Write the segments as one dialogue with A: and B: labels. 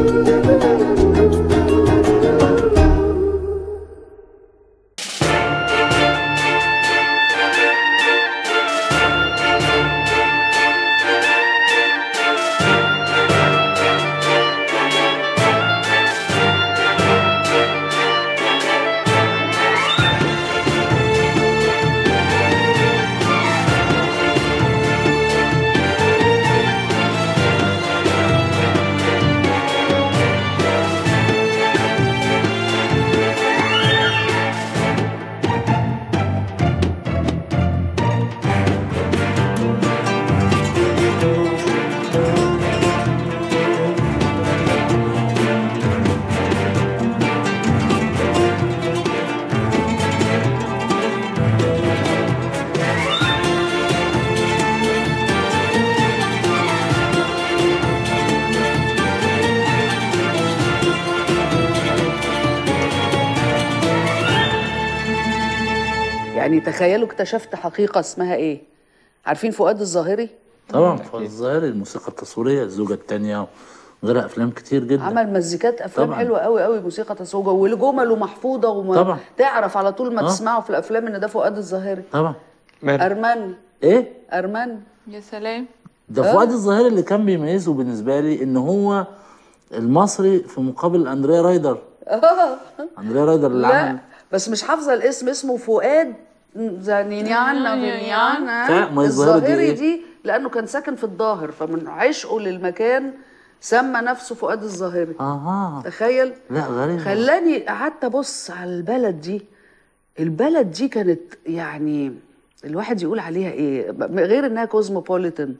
A: يعني تخيلوا اكتشفت حقيقة اسمها ايه عارفين فؤاد الظاهري
B: طبعا فالظاهر الموسيقى التصويريه الزوجه الثانيه غيرها افلام كتير جدا
A: عمل مزيكات افلام
B: طبعاً.
A: حلوه قوي قوي موسيقى تصوير وجمله محفوظه وما
B: طبعاً.
A: تعرف على طول ما
B: آه.
A: تسمعه في الافلام ان ده فؤاد الظاهري
B: طبعا
A: ارمني
B: ايه
A: ارمني
C: يا سلام
B: ده فؤاد الظاهري اللي كان بيميزه بالنسبه لي ان هو المصري في مقابل اندريا رايدر
A: اه
B: اندريا رايدر اللي
A: لا
B: عمل
A: بس مش حافظه الاسم اسمه فؤاد زانينيانا فينيانا
B: فا- ما الظاهري دي
A: الظاهري
B: إيه؟
A: دي لانه كان ساكن في الظاهر فمن عشقه للمكان سمى نفسه فؤاد الظاهري
B: اها
A: تخيل
B: لا غريب
A: خلاني قعدت ابص على البلد دي البلد دي كانت يعني الواحد يقول عليها ايه ب- غير انها كوزموبوليتان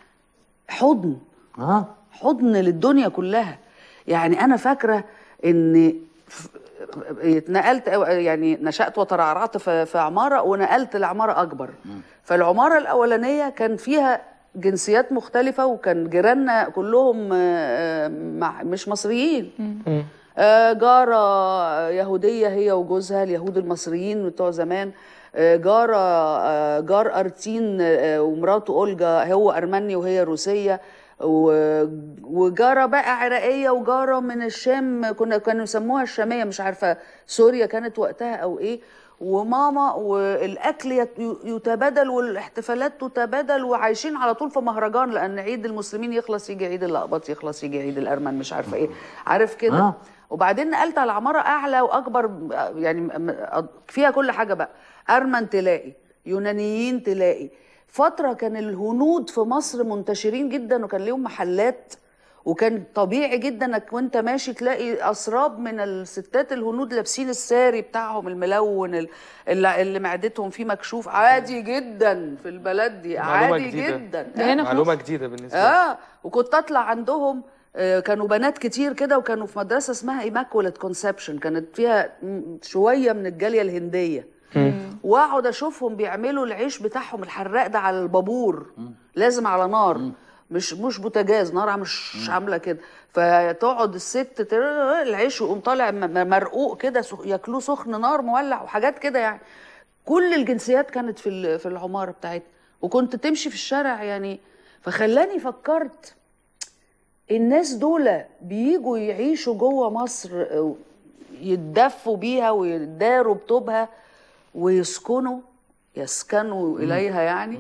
A: حضن
B: اه
A: حضن للدنيا كلها يعني انا فاكره ان ف- اتنقلت أو- يعني نشأت وترعرعت في في عمارة ونقلت لعمارة أكبر فالعمارة الأولانية كان فيها جنسيات مختلفة وكان جيراننا كلهم آه، آه، مع- مش مصريين آه، جارة يهودية هي وجوزها اليهود المصريين بتوع زمان آه، جارة آه، جار أرتين آه، ومراته أولجا هو أرمني وهي روسية و- وجارة بقى عراقية وجارة من الشام كنا كانوا يسموها الشامية مش عارفة سوريا كانت وقتها أو إيه وماما والاكل يت- يتبادل والاحتفالات تتبادل وعايشين على طول في مهرجان لان عيد المسلمين يخلص يجي عيد الاقباط يخلص يجي عيد الارمن مش عارفه ايه عارف كده
B: آه.
A: وبعدين نقلت على عماره اعلى واكبر يعني م- م- فيها كل حاجه بقى ارمن تلاقي يونانيين تلاقي فتره كان الهنود في مصر منتشرين جدا وكان ليهم محلات وكان طبيعي جدا انك وانت ماشي تلاقي اسراب من الستات الهنود لابسين الساري بتاعهم الملون ال- اللي, اللي معدتهم فيه مكشوف عادي جدا في البلد دي
D: معلومة
A: عادي
D: جديدة.
A: جدا
C: ده هنا في
D: معلومة
C: مصر.
D: جديدة بالنسبة لي
A: اه وكنت اطلع عندهم آه، كانوا بنات كتير كده وكانوا في مدرسه اسمها ايماكولات كونسبشن كانت فيها م- شويه من الجاليه الهنديه واقعد اشوفهم بيعملوا العيش بتاعهم الحراق ده على البابور لازم على نار مش مش بوتاجاز نار مش عامله كده فتقعد الست تر- العيش يقوم طالع م- م- مرقوق كده سخ- ياكلوه سخن نار مولع وحاجات كده يعني كل الجنسيات كانت في ال- في العماره بتاعتنا وكنت تمشي في الشارع يعني فخلاني فكرت الناس دول بيجوا يعيشوا جوه مصر آه، يتدفوا بيها ويداروا بطوبها ويسكنوا يسكنوا اليها يعني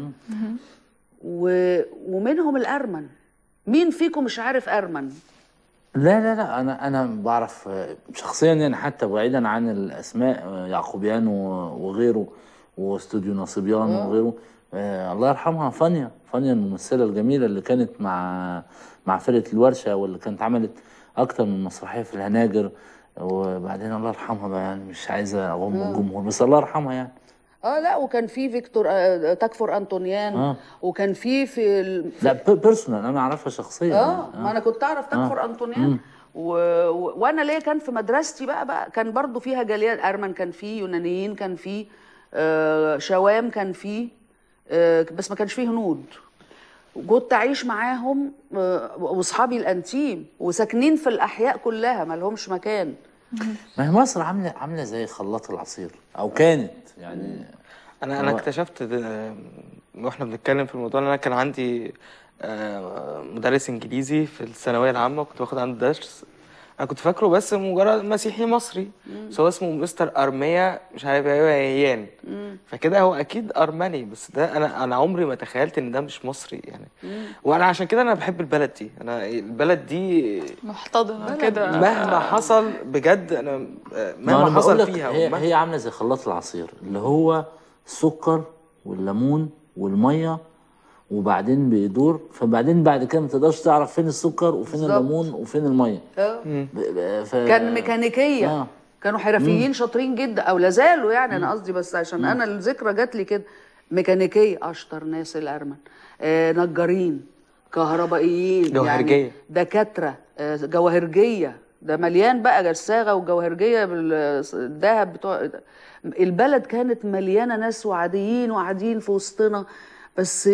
A: و... ومنهم الارمن مين فيكم مش عارف ارمن
B: لا لا لا انا انا بعرف آه، شخصيا يعني حتى بعيدا عن الاسماء آه، يعقوبيان و- وغيره واستوديو نصيبيان وغيره آه الله يرحمها فانيا فانيا الممثله الجميله اللي كانت مع مع فرقه الورشه واللي كانت عملت اكتر من مسرحيه في الهناجر وبعدين الله يرحمها بقى يعني مش عايزه اغم الجمهور بس الله يرحمها يعني
A: اه لا وكان في فيكتور آه تكفر انطونيان
B: آه.
A: وكان في في ال...
B: لا بيرسونال انا اعرفها شخصيا
A: اه ما انا كنت اعرف تكفر انطونيان و... و... وانا ليه كان في مدرستي بقى بقى كان برضو فيها جاليات ارمن كان فيه يونانيين كان فيه آه شوام كان فيه آه بس ما كانش فيه هنود كنت اعيش معاهم آه واصحابي الانتيم وساكنين في الاحياء كلها ما لهمش مكان
B: ما هي مصر عامله عامله زي خلاط العصير او كانت يعني
D: انا انا
B: هو-
D: اكتشفت ده- واحنا بنتكلم في الموضوع ان انا كان عندي آه، مدرس انجليزي في الثانويه العامه كنت باخد عنده درس انا كنت فاكره بس مجرد مسيحي مصري بس هو اسمه مستر ارميا مش عارف ايه يان فكده هو اكيد ارمني بس ده انا انا عمري ما تخيلت ان ده مش مصري يعني وانا عشان كده انا بحب البلد دي انا البلد دي
C: محتضنه كده
D: مهما حصل بجد انا
B: ما
D: مهما
B: أنا
D: حصل
B: بقول لك
D: فيها
B: هي,
D: ومهما-
B: هي عامله زي خلاط العصير اللي هو السكر والليمون والميه وبعدين بيدور فبعدين بعد كده ما تقدرش تعرف فين السكر وفين
A: بالظبط.
B: الليمون وفين الميه
A: آه.
B: ب- ب- ف...
A: كان ميكانيكيه
B: آه.
A: كانوا حرفيين شاطرين جدا او لازالوا يعني انا قصدي بس عشان انا الذكرى جات لي كده ميكانيكيه اشطر ناس الارمن آه نجارين كهربائيين
D: جوهرجية.
A: يعني دكاتره آه جواهرجيه ده مليان بقى جساغه وجوهرجيه بالذهب بتوع البلد كانت مليانه ناس وعاديين وقاعدين في وسطنا بس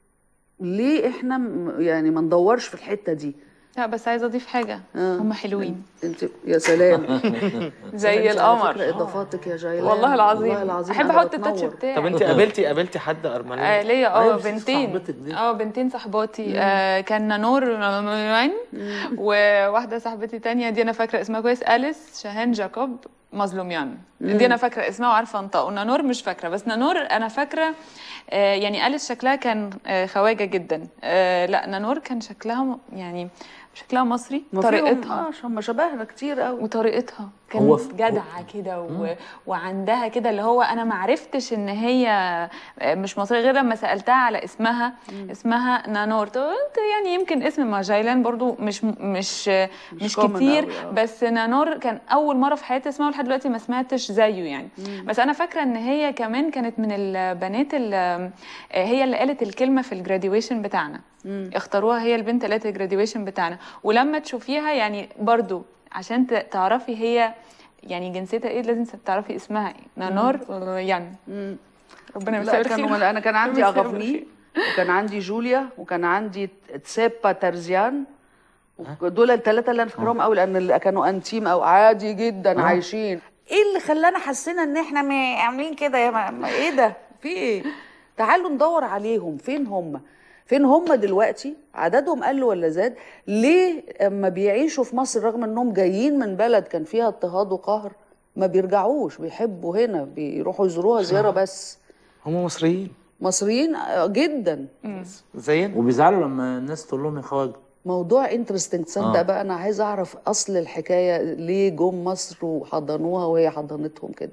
A: ليه احنا م- يعني ما ندورش في الحته دي
C: لا بس عايزه اضيف حاجه
A: آه.
C: هم حلوين
A: انت يا سلام
C: زي
A: انت على فكرة
C: القمر
A: اضافاتك يا جيلان
C: والله العظيم
A: والله العظيم
C: احب
A: أنا
C: احط التاتش
A: بتنور.
C: بتاعي
D: طب انت قابلتي قابلتي حد ارمني
C: آه ليا اه
B: أيوة، بس
C: بنتين
B: صاحبتك دي.
C: اه بنتين صاحباتي آه كان نور مين وواحده صاحبتي تانية دي انا فاكره اسمها كويس اليس شاهين جاكوب مظلوميان دي انا فاكره اسمها وعارفه انطقه نانور مش فاكره بس نانور انا فاكره آه يعني اليس شكلها كان آه خواجه جدا آه لا نانور كان شكلها م- يعني شكلها مصري
A: ما فيهم-
C: طريقتها
A: اه هم شبهنا كتير قوي
C: وطريقتها
B: هو
C: كانت
B: ف-
C: جدعه كده و... وعندها كده اللي هو انا ما عرفتش ان هي مش مصريه غير لما سالتها على اسمها اسمها نانور قلت يعني يمكن اسم ماجايلان برضو مش مش مش,
A: common
C: كتير
A: أوي، آه.
C: بس نانور كان اول مره في حياتي اسمها ولحد دلوقتي ما سمعتش زيه يعني بس انا فاكره ان هي كمان كانت من البنات اللي هي اللي قالت الكلمه في الجراديويشن بتاعنا اختاروها هي البنت اللي قالت الجراديويشن بتاعنا ولما تشوفيها يعني برضو عشان ت- تعرفي هي يعني جنسيتها ايه لازم تعرفي اسمها ايه نانور يعني ربنا
A: لا
C: يمسيها
A: كانوا
C: بالخير
A: انا كان عندي
C: يمسيها
A: اغافني
C: بالخير.
A: وكان عندي جوليا وكان عندي تسيبا ترزيان دول الثلاثه اللي انا فاكرهم قوي لان اللي كانوا انتيم او عادي جدا عايشين ايه اللي خلانا حسينا ان احنا ما- عاملين كده يا ما ما- ايه ده في ايه تعالوا ندور عليهم فين هم فين هم دلوقتي عددهم قل ولا زاد ليه اما بيعيشوا في مصر رغم انهم جايين من بلد كان فيها اضطهاد وقهر ما بيرجعوش بيحبوا هنا بيروحوا يزوروها زياره بس
D: هم مصريين
A: مصريين آه، جدا
D: زينا
B: وبيزعلوا لما الناس تقول لهم يا خواجه
A: موضوع انترستنج تصدق
B: آه.
A: بقى انا عايزه اعرف اصل الحكايه ليه جم مصر وحضنوها وهي حضنتهم كده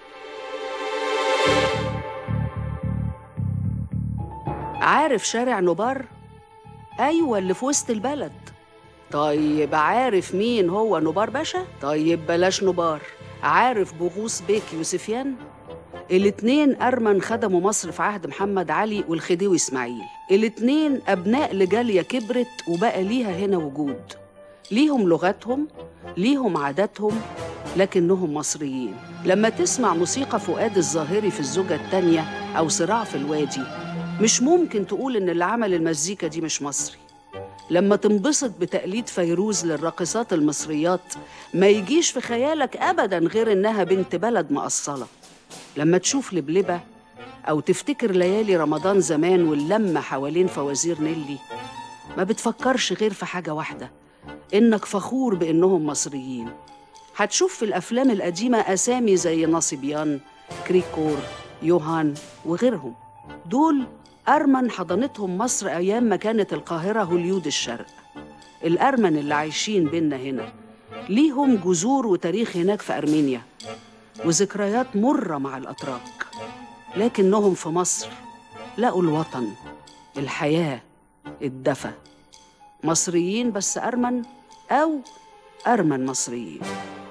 A: عارف شارع نبار ايوه اللي في وسط البلد طيب عارف مين هو نبار باشا طيب بلاش نبار عارف بغوص بيك يوسفيان الاتنين أرمن خدموا مصر في عهد محمد علي والخديوي إسماعيل الاتنين أبناء لجالية كبرت وبقى ليها هنا وجود ليهم لغتهم ليهم عاداتهم لكنهم مصريين لما تسمع موسيقى فؤاد الظاهري في الزوجة التانية أو صراع في الوادي مش ممكن تقول إن اللي عمل المزيكا دي مش مصري لما تنبسط بتقليد فيروز للراقصات المصريات ما يجيش في خيالك أبدا غير إنها بنت بلد مقصلة لما تشوف لبلبة أو تفتكر ليالي رمضان زمان واللمة حوالين فوازير نيلي ما بتفكرش غير في حاجة واحدة إنك فخور بإنهم مصريين هتشوف في الأفلام القديمة أسامي زي ناصبيان كريكور يوهان وغيرهم دول أرمن حضنتهم مصر أيام ما كانت القاهرة هوليود الشرق الأرمن اللي عايشين بينا هنا ليهم جذور وتاريخ هناك في أرمينيا وذكريات مرة مع الأتراك لكنهم في مصر لقوا الوطن الحياة الدفى مصريين بس أرمن أو أرمن مصريين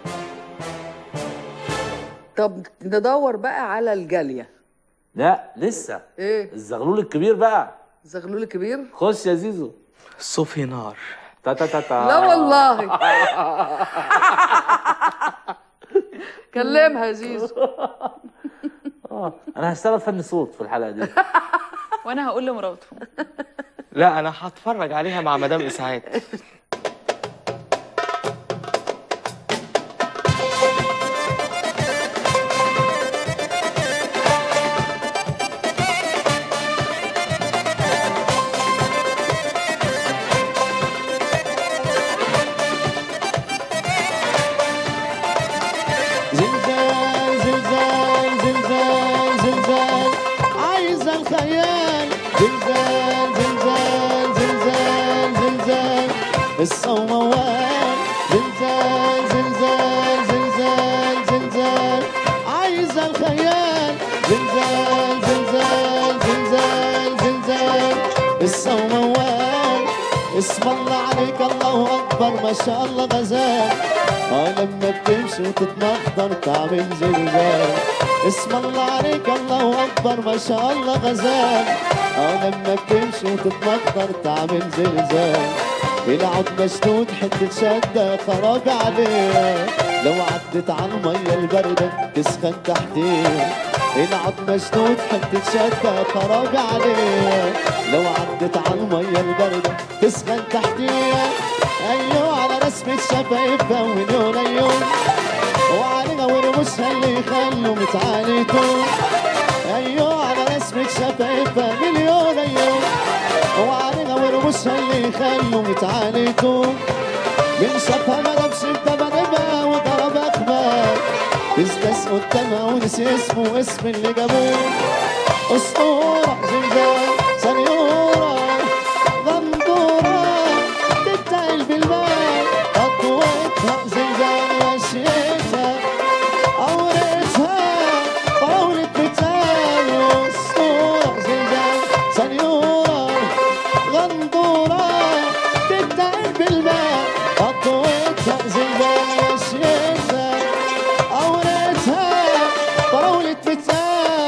A: طب ندور بقى على الجالية
B: لا لسه
A: ايه
B: الزغلول الكبير بقى
A: زغلول كبير
B: خش يا زيزو
D: صوفي نار
B: تا تا تا تا
A: لا والله كلمها يا زيزو
B: آه. انا هشتغل فن صوت في الحلقه دي
C: وانا هقول لمراته
D: لا انا هتفرج عليها مع مدام اسعاد
E: الصوموان زلزال زلزال زلزال زلزال عايز الخيال زلزال زلزال زلزال زلزال الصوموان اسم الله عليك الله اكبر ما شاء الله غزال اه لما بتمشي وتتمخضر تعمل زلزال اسم الله عليك الله اكبر ما شاء الله غزال اه لما بتمشي وتتمخضر تعمل زلزال العود مشدود حتة شدة خراب عليها لو عدت على المية الباردة تسخن تحتيها العود مشدود حتة شدة خراب عليها لو عدت على المية الباردة تسخن تحتيها ايوه على رسمة شفايفها وليون ايوه وعليها ورموشها اللي يخلوا متعانيتون ايوه على رسمة شفايفها مليون ايوه وعليها ورموشها اللي يخلوا متعانيتون من شافها ما جابش بدبها وضرب اخبار استس قدامها ونسي اسمه واسم اللي جابوه اسطورة زلزال سنيورة غندورة تتقل بالماء خطوتها زلزال مشيتها عورتها طاولة بتال اسطورة زلزال سنيورة غندورة تتقل بالماء خطوتها زلزال مشيتها عورتها طاولة بتال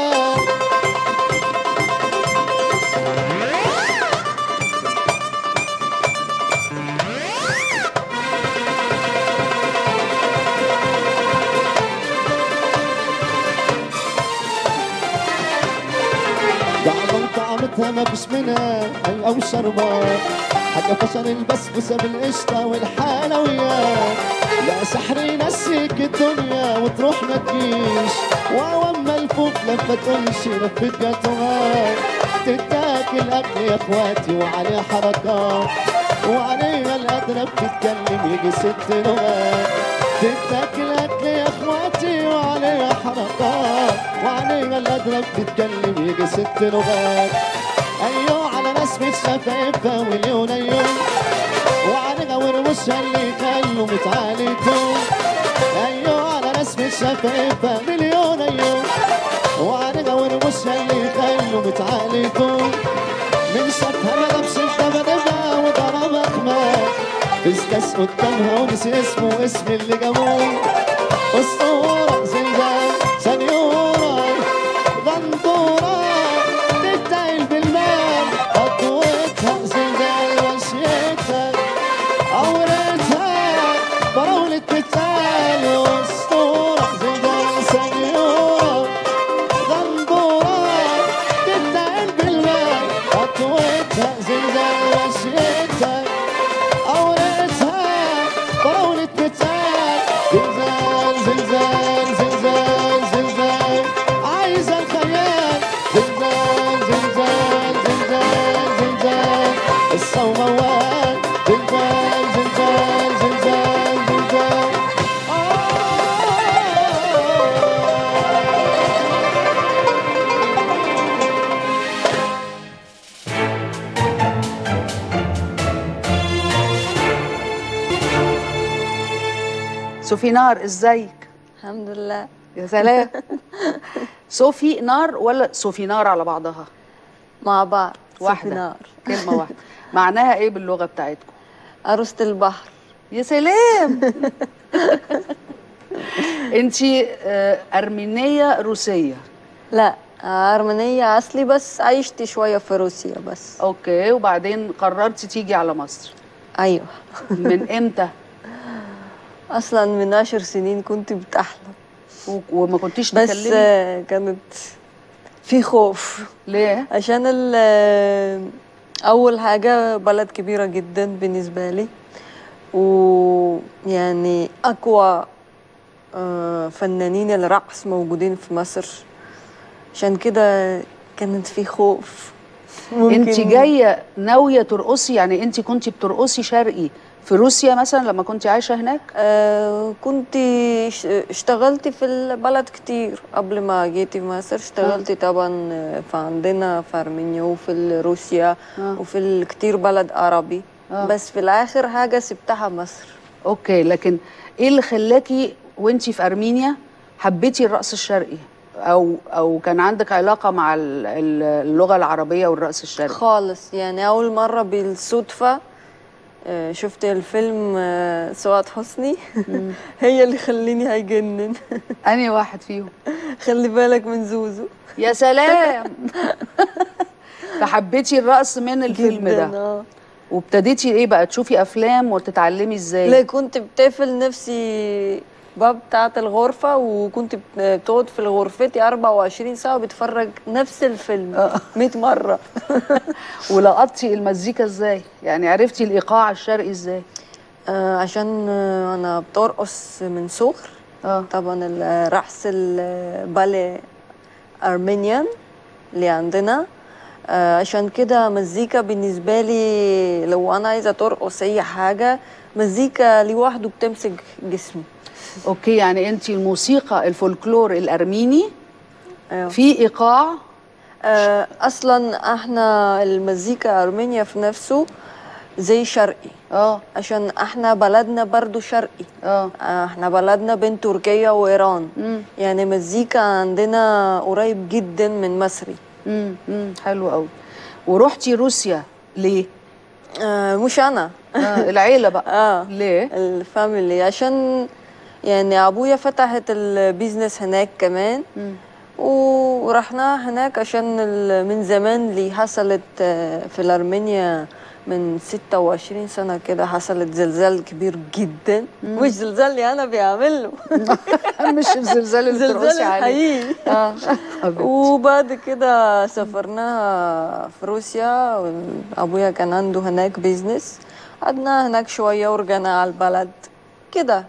E: دعوة طعمتها ما فيش منها أي أو شربات حاجة فشل البسبوسة بالقشطة والحلويات لا سحر ينسيك الدنيا وتروح ما تجيش وأما الفوق لفة تقولش لفة جاتوهات تتاكل أكل يا إخواتي وعليه حركات وعليها القدرة بتتكلم يجي ست لغات تتاكل أكل يا إخواتي وعليها حركات وعليها القدرة بتتكلم يجي ست لغات أيوه على رسمة شفايفها واليون أيوه وعليها ورموشها اللي يخلوا متعاليتون أيوه على رسمة شفايفها مليون أيوه وعليها ورموشها اللي يخلوا متعاليتون من شافها ما لبش الدبدبة وضرب أخماس استس قدامها ونسي اسمه اسم اللي جابوه أسطورة زلزال سنيورة غندورة تتقل بالمال خطوتها زلزال مشيتها عورتها براولة بتال أسطورة زلزال سنيورة غندورة تتقل بالمال خطوتها زلزال مشيتها عورتها براولة بتال زلزال زلزال زلزال زلزال عايز الخيال زلزال زلزال زلزال زلزال الصوموان زلزال زلزال زلزال زلزال
A: صوفي نار ازيك
F: الحمد لله
A: يا سلام صوفي نار ولا صوفي نار على بعضها
F: مع بعض
A: واحدة
F: نار
A: كلمة واحدة معناها ايه باللغة بتاعتكم
F: عروسة البحر
A: يا سلام انتي آه، أرمينية روسية
F: لا أرمنية أصلي بس عشت شوية في روسيا بس
A: اوكي وبعدين قررتي تيجي على مصر
F: أيوه
A: من امتى
F: أصلا من عشر سنين كنت بتحلم
A: و- وما كنتيش
F: بس
A: تكلمي
F: آه، كانت في خوف
A: ليه
F: عشان ال- آه، أول حاجة بلد كبيرة جدا بالنسبة لي ويعني أقوى آه، فنانين الرقص موجودين في مصر عشان كده كانت في خوف
A: انت جايه ناويه ترقصي يعني انت كنت بترقصي شرقي في روسيا مثلا لما كنت عايشه هناك
F: آه كنت ش- اشتغلت في البلد كتير قبل ما جيت مصر اشتغلت طبعا في عندنا في أرمينيا وفي روسيا
A: آه.
F: وفي ال- كتير بلد عربي
A: آه.
F: بس في الاخر حاجه سبتها مصر
A: اوكي لكن ايه اللي خلاكي وانتي في ارمينيا حبيتي الرقص الشرقي او او كان عندك علاقه مع ال- ال- اللغه العربيه والرقص الشرقي
F: خالص يعني اول مره بالصدفه آه، شفت الفيلم آه، سعاد حسني هي اللي خليني هيجنن
A: انهي واحد فيهم
F: خلي بالك من زوزو
A: يا سلام فحبيتي الرقص من الفيلم
F: جداً،
A: ده
F: آه.
A: وابتديتي ايه بقى تشوفي افلام وتتعلمي ازاي
F: لا كنت بتقفل نفسي باب بتاعت الغرفة وكنت بت- بتقعد في غرفتي 24 ساعة بتفرج نفس الفيلم 100 مرة
A: ولقطتي المزيكا ازاي يعني عرفتي الايقاع الشرقي ازاي
F: آه، عشان آه، أنا بترقص من صغر
A: اه
F: طبعا الرقص البالي أرمينيان اللي عندنا آه، عشان كده مزيكا بالنسبة لي لو أنا عايزة ترقص أي حاجة مزيكا لوحده بتمسك جسمي
A: اوكي يعني انت الموسيقى الفولكلور الارميني
F: أيوة.
A: في ايقاع
F: آه، اصلا احنا المزيكا ارمينيا في نفسه زي شرقي
A: اه
F: عشان احنا بلدنا برضو شرقي
A: اه
F: آه، احنا بلدنا بين تركيا وايران
A: مم.
F: يعني مزيكا عندنا قريب جدا من مصري
A: امم امم حلو قوي ورحتي روسيا ليه
F: آه، مش انا
A: آه العيله بقى
F: اه
A: ليه
F: الفاميلي عشان يعني ابويا فتحت البيزنس هناك كمان
A: مم.
F: ورحنا هناك عشان ال- من زمان اللي حصلت آه، في الأرمينيا من 26 سنة كده حصلت زلزال كبير جدا مش زلزال اللي أنا بيعمله
A: مش الزلزال اللي
F: زلزال
A: بترقصي عليه
F: حقيقي
A: اه
F: وبعد كده سافرنا في روسيا أبويا كان عنده هناك بيزنس قعدنا هناك شوية ورجعنا على البلد كده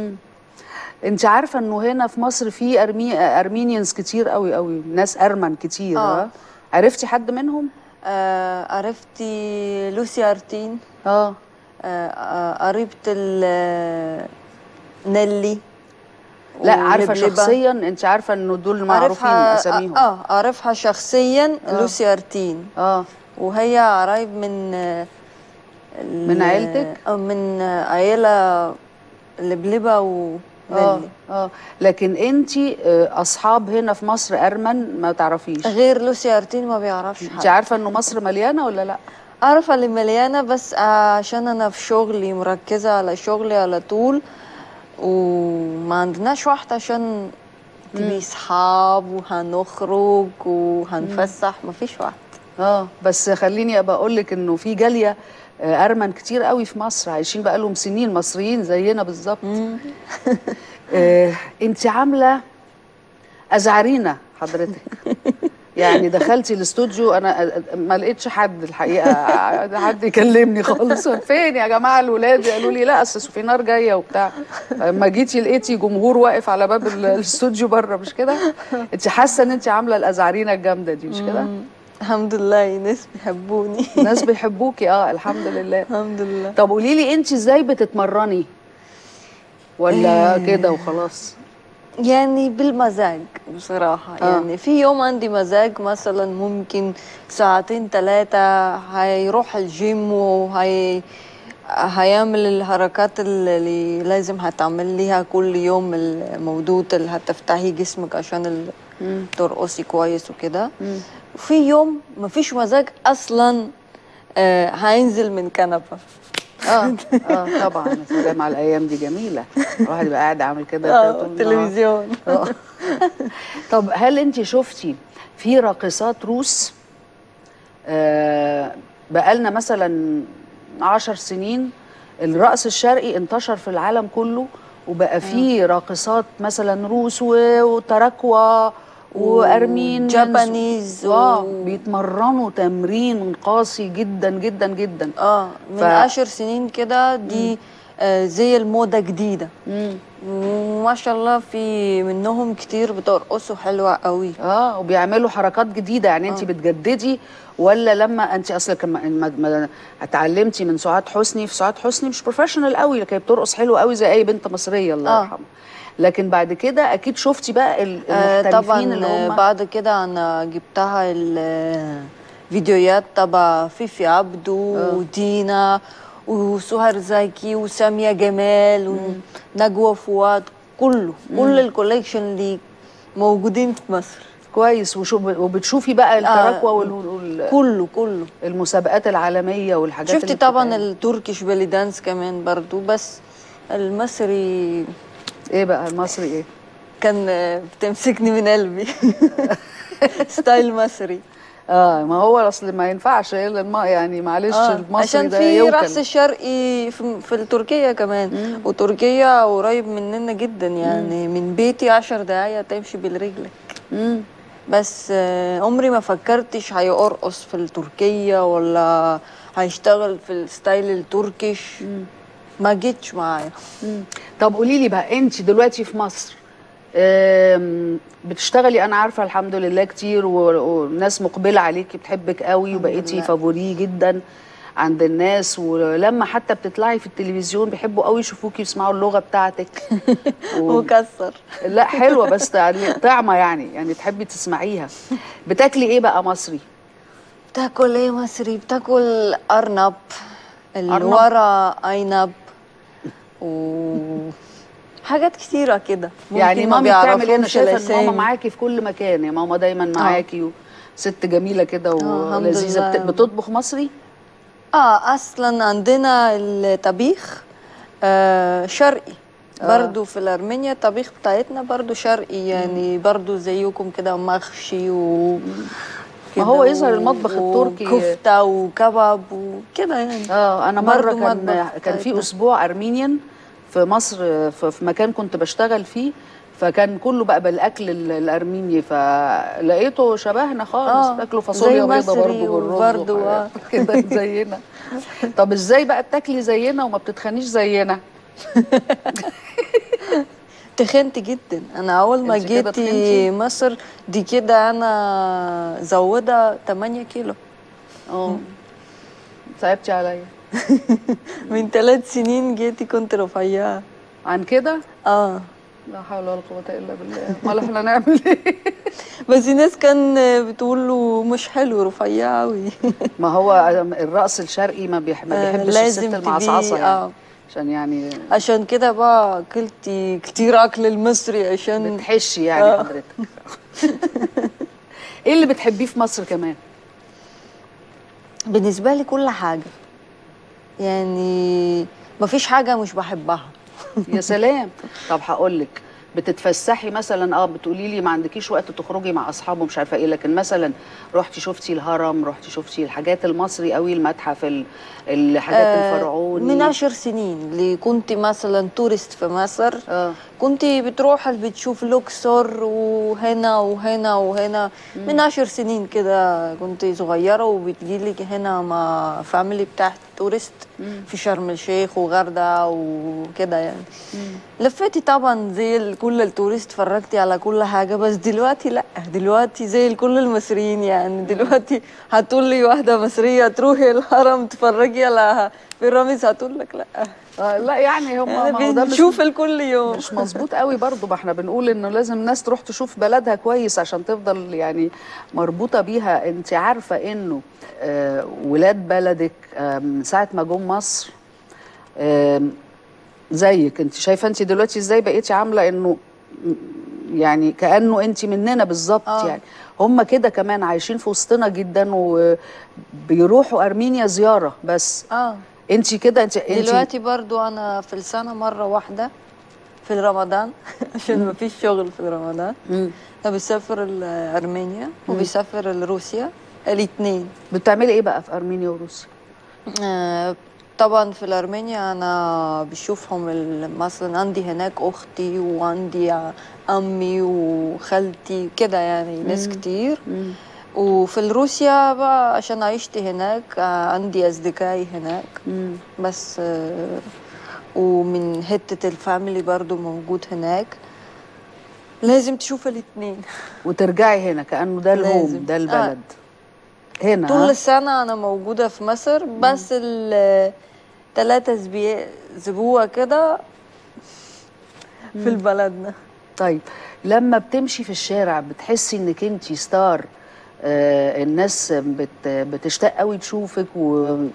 A: انت عارفه انه هنا في مصر في أرمي... ارمينيانز كتير قوي قوي ناس ارمن كتير
F: آه.
A: اه عرفتي حد منهم
F: آه عرفتي لوسي أرتين
A: اه
F: آه، آه، قريبة ال- نيلي
A: لا عارفه
F: ولبلبة.
A: شخصيا انت عارفه انه دول معروفين
F: عارفها-
A: اساميهم
F: اه اعرفها شخصيا لوسي ارتين
A: اه
F: وهي قريب من آه، ال-
A: من عيلتك؟
F: اه من آه، عيلة لبلبة
A: اه
F: ونيلي
A: اه لكن انت اصحاب هنا في مصر ارمن ما تعرفيش
F: غير لوسي ارتين ما بيعرفش
A: انت
F: حد
A: عارفه انه مصر مليانه ولا لا
F: عارفة اللي مليانة بس عشان انا في شغلي مركزة على شغلي على طول وما عندناش وقت عشان تبي صحاب وهنخرج وهنفسح مفيش وقت
A: اه بس خليني ابقى اقول لك انه في جاليه آه، ارمن كتير قوي في مصر عايشين بقى لهم سنين مصريين زينا بالظبط آه انت عامله ازعرينا حضرتك يعني دخلتي الاستوديو انا ما لقيتش حد الحقيقه حد يكلمني خالص فين يا جماعه الولاد قالوا لي لا اصل سوفينار جايه وبتاع اما جيتي لقيتي جمهور واقف على باب ال- الاستوديو بره مش كده انت حاسه ان انت عامله الازعرينه الجامده دي مش كده
F: الحمد لله ناس بيحبوني
A: الناس بيحبوكي اه الحمد لله
F: الحمد لله
A: طب قولي لي انت ازاي بتتمرني ولا كده وخلاص
F: يعني بالمزاج بصراحة
A: آه.
F: يعني في يوم عندي مزاج مثلا ممكن ساعتين ثلاثة هيروح الجيم وهي هيعمل الحركات اللي لازم هتعمل ليها كل يوم الموضوع اللي هتفتحي جسمك عشان ال- ترقصي كويس وكده وفي يوم مفيش مزاج اصلا آه هينزل من كنبة
A: اه اه طبعا يا سلام على الايام دي جميله الواحد يبقى قاعد عامل كده كده
F: اه
A: طول النهار.
F: تلفزيون
A: آه. طب هل انت شفتي في راقصات روس آه بقالنا مثلا عشر سنين الرقص الشرقي انتشر في العالم كله وبقى في راقصات مثلا روس و- وتراكوا وارمين
F: جابانيز
A: اه
F: و-
A: بيتمرنوا تمرين قاسي جدا جدا جدا
F: اه من
A: ف-
F: عشر سنين كده دي آه زي الموضة جديدة
A: مم.
F: وما شاء الله في منهم كتير بترقصوا حلوة قوي
A: اه وبيعملوا حركات جديده يعني انت بتجددي ولا لما انت اصلا كما ما- ما اتعلمتي من سعاد حسني في سعاد حسني مش بروفيشنال قوي لكن هي بترقص حلو قوي زي اي بنت مصريه الله
F: آه.
A: يرحمها لكن بعد كده اكيد شفتي بقى ال-
F: آه
A: المحترفين
F: طبعا
A: اللي
F: آه،
A: هم
F: بعد كده انا جبتها الفيديوهات تبع فيفي عبدو ودينا وسهر زكي وسامية جمال ونجوى فؤاد كله كل الكوليكشن اللي موجودين في مصر
A: كويس وشو وبتشوفي بقى التراكوة وال- وال-
F: كله كله
A: والمسابقات العالمية والحاجات
F: شفت
A: اللي
F: طبعا
A: بتتعمل.
F: التركيش بيلي دانس كمان برضو بس المصري
A: ايه بقى المصري ايه
F: كان بتمسكني من قلبي ستايل مصري
A: اه ما هو اصل ما ينفعش الا الم... يعني معلش
F: آه،
A: المصري
F: عشان
A: ده
F: في
A: يوكل
F: رقص شرقي في, في تركيا كمان وتركيا قريب مننا جدا يعني من بيتي عشر دقايق تمشي بالرجل
A: مم.
F: بس آه، عمري ما فكرتش هيرقص في التركية ولا هيشتغل في الستايل التركيش ما جيتش معايا
A: مم. طب قولي لي بقى انت دلوقتي في مصر آم، بتشتغلي انا عارفه الحمد لله كتير و- والناس مقبله عليكي بتحبك قوي وبقيتي
F: لله.
A: فافوري جدا عند الناس ولما حتى بتطلعي في التلفزيون بيحبوا قوي يشوفوكي ويسمعوا اللغه بتاعتك و...
F: مكسر
A: لا حلوه بس يعني طعمه يعني يعني تحبي تسمعيها بتاكلي ايه بقى مصري
F: بتاكل ايه مصري بتاكل ارنب اللي
A: أرنب؟
F: ورا اينب و حاجات كتيرة كده ممكن
A: يعني
F: ما
A: مامي بتعمل ايه انا
F: بيعرفهمش
A: شايفه ان ماما
F: الأسامي.
A: معاكي في كل مكان يا ماما دايما معاكي وست جميله كده
F: الحمد
A: ولذيذه بت-
F: لله.
A: بتطبخ مصري
F: اه اصلا عندنا الطبيخ آه شرقي برضو في الارمينيا الطبيخ بتاعتنا برضو شرقي يعني برضو زيكم كده مخشي و
A: ما هو
F: كده
A: يظهر
F: و-
A: المطبخ التركي-
F: وكفته وكباب وكده يعني
A: اه انا مره
F: برضو
A: كان
F: مطبخ
A: كان في
F: بتاعتنا.
A: اسبوع ارمينيان في مصر في في مكان كنت بشتغل فيه فكان كله بقى بالاكل ال- الارميني فلقيته شبهنا خالص
F: آه،
A: بتاكلوا فاصوليا
F: زي
A: بيضه برضه
F: مصري
A: بالرز
F: وبرضه،
A: وحاجات كده زينا طب ازاي بقى بتاكلي زينا وما بتتخنيش زينا
F: تخنت جدا انا اول ما
A: انت كده
F: جيتي
A: تخنتي؟
F: مصر دي كده انا زودة 8 كيلو
A: اه صعبتي عليا
F: من ثلاث سنين جيتي كنت رفيعة
A: عن كده
F: اه
A: لا حول ولا قوه الا بالله امال احنا نعمل ايه
F: بس الناس كان بتقول له مش حلو رفيع قوي
A: ما هو الرقص الشرقي ما بيح- ما بيحبش الست المعصعصه يعني
F: اه
A: عشان يعني
F: عشان كده بقى اكلتي كتير اكل المصري عشان
A: بتحشي يعني
F: آه.
A: حضرتك ايه اللي بتحبيه في مصر كمان
F: بالنسبة لي كل حاجة يعني مفيش حاجة مش بحبها
A: يا سلام طب هقول لك بتتفسحي مثلا اه بتقولي لي ما عندكيش وقت تخرجي مع اصحاب ومش عارفه ايه لكن مثلا رحتي شفتي الهرم رحتي شفتي الحاجات المصري قوي المتحف ال- الحاجات
F: آه،
A: الفرعوني
F: من عشر سنين اللي كنت مثلا تورست في مصر
A: اه
F: كنت بتروح بتشوف لوكسور وهنا وهنا وهنا من عشر سنين كده كنت صغيرة وبتجيلي هنا مع فاميلي بتاعت تورست في شرم الشيخ وغردة وكده يعني لفيتي طبعا زي ال- كل التورست اتفرجتي على كل حاجة بس دلوقتي لا دلوقتي زي كل المصريين يعني دلوقتي هتقولي واحدة مصرية تروحي الهرم تتفرجي على بيراميدز هتقول لك لا
A: آه، لا يعني هم ما هو ده مش
F: بنشوف الكل يوم
A: مش مظبوط قوي برضو ما احنا بنقول انه لازم الناس تروح تشوف بلدها كويس عشان تفضل يعني مربوطه بيها انت عارفه انه آه ولاد بلدك آه من ساعه ما جم مصر آه زيك انت شايفه انت دلوقتي ازاي بقيتي عامله انه م- يعني كانه انت مننا بالظبط
F: آه.
A: يعني هم كده كمان عايشين في وسطنا جدا وبيروحوا ارمينيا زياره بس
F: اه
A: انت كده انت انت
F: دلوقتي برضو انا في السنة مرة واحدة في رمضان عشان ما فيش شغل في رمضان
A: مم.
F: انا بسافر ال- ارمينيا وبسافر روسيا الاثنين
A: بتعملي ايه بقى في ارمينيا وروسيا
F: آه، طبعا في الارمينيا انا بشوفهم ال- مثلا عندي هناك اختي وعندي امي وخالتي كده يعني ناس كتير وفي الروسيا بقى عشان عشت هناك آه، عندي اصدقائي هناك
A: مم.
F: بس آه، ومن حتة الفاميلي برضو موجود هناك لازم تشوف الاتنين
A: وترجعي هنا كانه ده الهوم
F: لازم.
A: ده البلد هنا
F: طول
A: ها؟
F: السنة أنا موجودة في مصر بس الثلاثة أسبوع أسبوع كده في البلدنا
A: طيب لما بتمشي في الشارع بتحسي انك انت ستار آه الناس بت بتشتاق قوي تشوفك و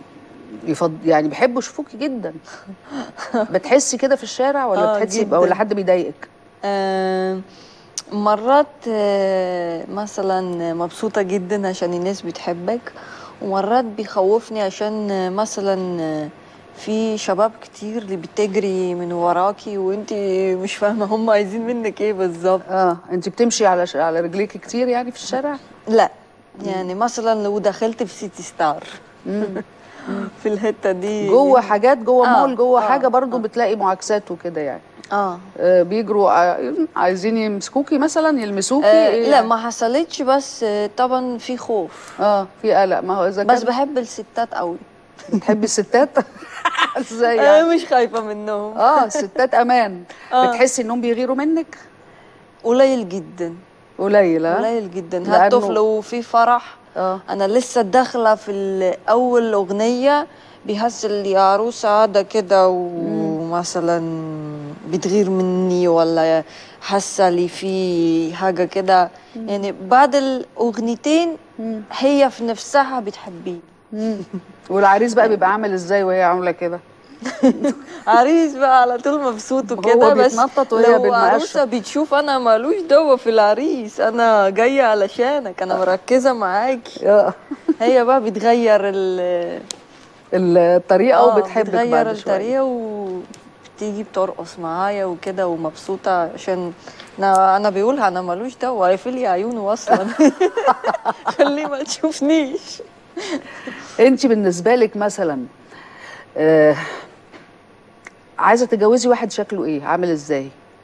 A: يفض... يعني بيحبوا يشوفوكي جدا بتحسي كده في الشارع ولا
F: آه،
A: بتحسي
F: جداً.
A: ولا حد بيضايقك
F: آه، مرات آه، مثلا مبسوطة جدا عشان الناس بتحبك ومرات بيخوفني عشان آه، مثلا آه، في شباب كتير اللي بتجري من وراكي وانت مش فاهمة هم عايزين منك ايه بالظبط
A: اه انت بتمشي على ش... على رجليك كتير يعني في الشارع
F: لا يعني مثلا لو دخلت في سيتي ستار في الحتة دي
A: جوه حاجات جوه
F: آه،
A: مول جوه
F: آه،
A: حاجه برضو
F: آه.
A: بتلاقي معاكسات وكده يعني
F: اه
A: آه بيجروا ع- عايزين يمسكوكي مثلا يلمسوكي
F: آه،
A: إيه
F: لا
A: يعني؟
F: ما حصلتش بس آه، طبعا في خوف
A: اه في قلق ما هو اذا
F: بس
A: كان
F: بحب الستات قوي
A: بتحبي الستات ازاي
F: آه،
A: يعني
F: مش خايفة منهم
A: اه الستات امان
F: آه.
A: بتحسي انهم بيغيروا منك
F: قليل جدا
A: قليل ها
F: قليل جدا
A: لأنه-
F: هالطفل لو في فرح
A: اه
F: انا لسه داخله في ال- اول اغنيه بيحصل لي عروسه هذا كده ومثلا بتغير مني ولا حاسه لي في حاجه كده يعني بعد الاغنيتين هي في نفسها بتحبيه
A: والعريس بقى بيبقى عامل ازاي وهي عامله كده
F: عريس بقى على طول مبسوط
A: هو
F: وكده بس
A: بيتنطط وهي
F: لو
A: بالمقشة.
F: عروسه بتشوف انا مالوش دوا في العريس انا جايه علشانك انا مركزه معاكي
A: آه.
F: هي بقى بتغير ال
A: الطريقه
F: آه،
A: وبتحبك
F: بتغير
A: بعد شويه
F: الطريقه وبتيجي بترقص معايا وكده ومبسوطه عشان انا انا بيقولها انا مالوش دوا هيقفل لي عيونه اصلا خليه ما تشوفنيش
A: انت بالنسبه لك مثلا آه عايزه تتجوزي واحد شكله ايه عامل ازاي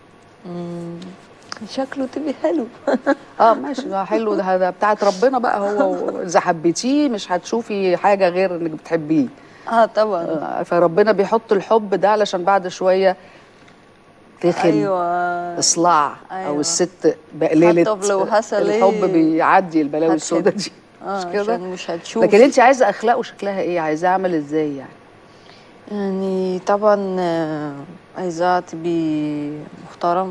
F: شكله تبي حلو
A: اه ماشي ده حلو ده ده بتاعت ربنا بقى هو اذا حبيتيه مش هتشوفي حاجه غير انك بتحبيه
F: اه طبعا
A: آه، فربنا بيحط الحب ده علشان بعد شويه تخن
F: ايوه
A: اصلاع او
F: أيوة.
A: الست بقللت
F: حتى لو حصل
A: الحب
F: إيه،
A: بيعدي البلاوي
F: هتحب.
A: السوداء دي
F: اه
A: مش كده
F: عشان مش هتشوف
A: لكن انت عايزه اخلاقه شكلها ايه عايزاه عامل ازاي يعني
F: يعني طبعا آه، عايزاه تبي محترم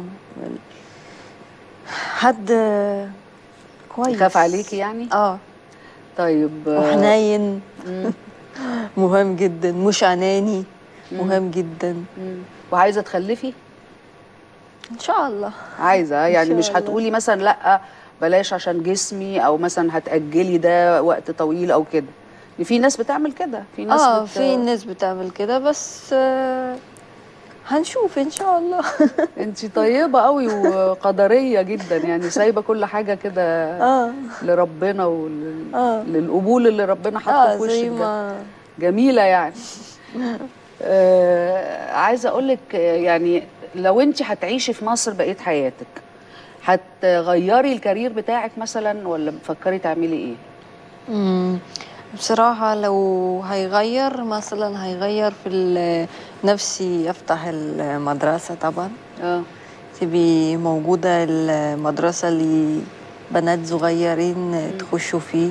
F: حد آه، كويس
A: يخاف عليكي يعني
F: اه
A: طيب آه،
F: وحنين مهم جدا مش اناني مهم جدا
A: مم. وعايزه تخلفي
F: ان شاء الله
A: عايزه يعني
F: شاء
A: مش
F: الله.
A: هتقولي مثلا لا بلاش عشان جسمي او مثلا هتاجلي ده وقت طويل او كده في ناس بتعمل كده في ناس
F: اه
A: بت...
F: في ناس بتعمل كده بس آه هنشوف ان شاء الله
A: انت طيبه قوي وقدريه جدا يعني سايبه كل حاجه كده
F: اه
A: لربنا
F: آه.
A: وللقبول اللي ربنا حاطه
F: اه
A: في وشك
F: زي
A: ده
F: ما
A: جميله يعني آه عايزه اقول لك يعني لو انت هتعيشي في مصر بقيه حياتك هتغيري الكارير بتاعك مثلا ولا بتفكري تعملي ايه
F: مم. بصراحة لو هيغير مثلا هيغير في ال- نفسي أفتح المدرسة طبعا
A: اه
F: تبي موجودة المدرسة اللي بنات صغيرين تخشوا فيه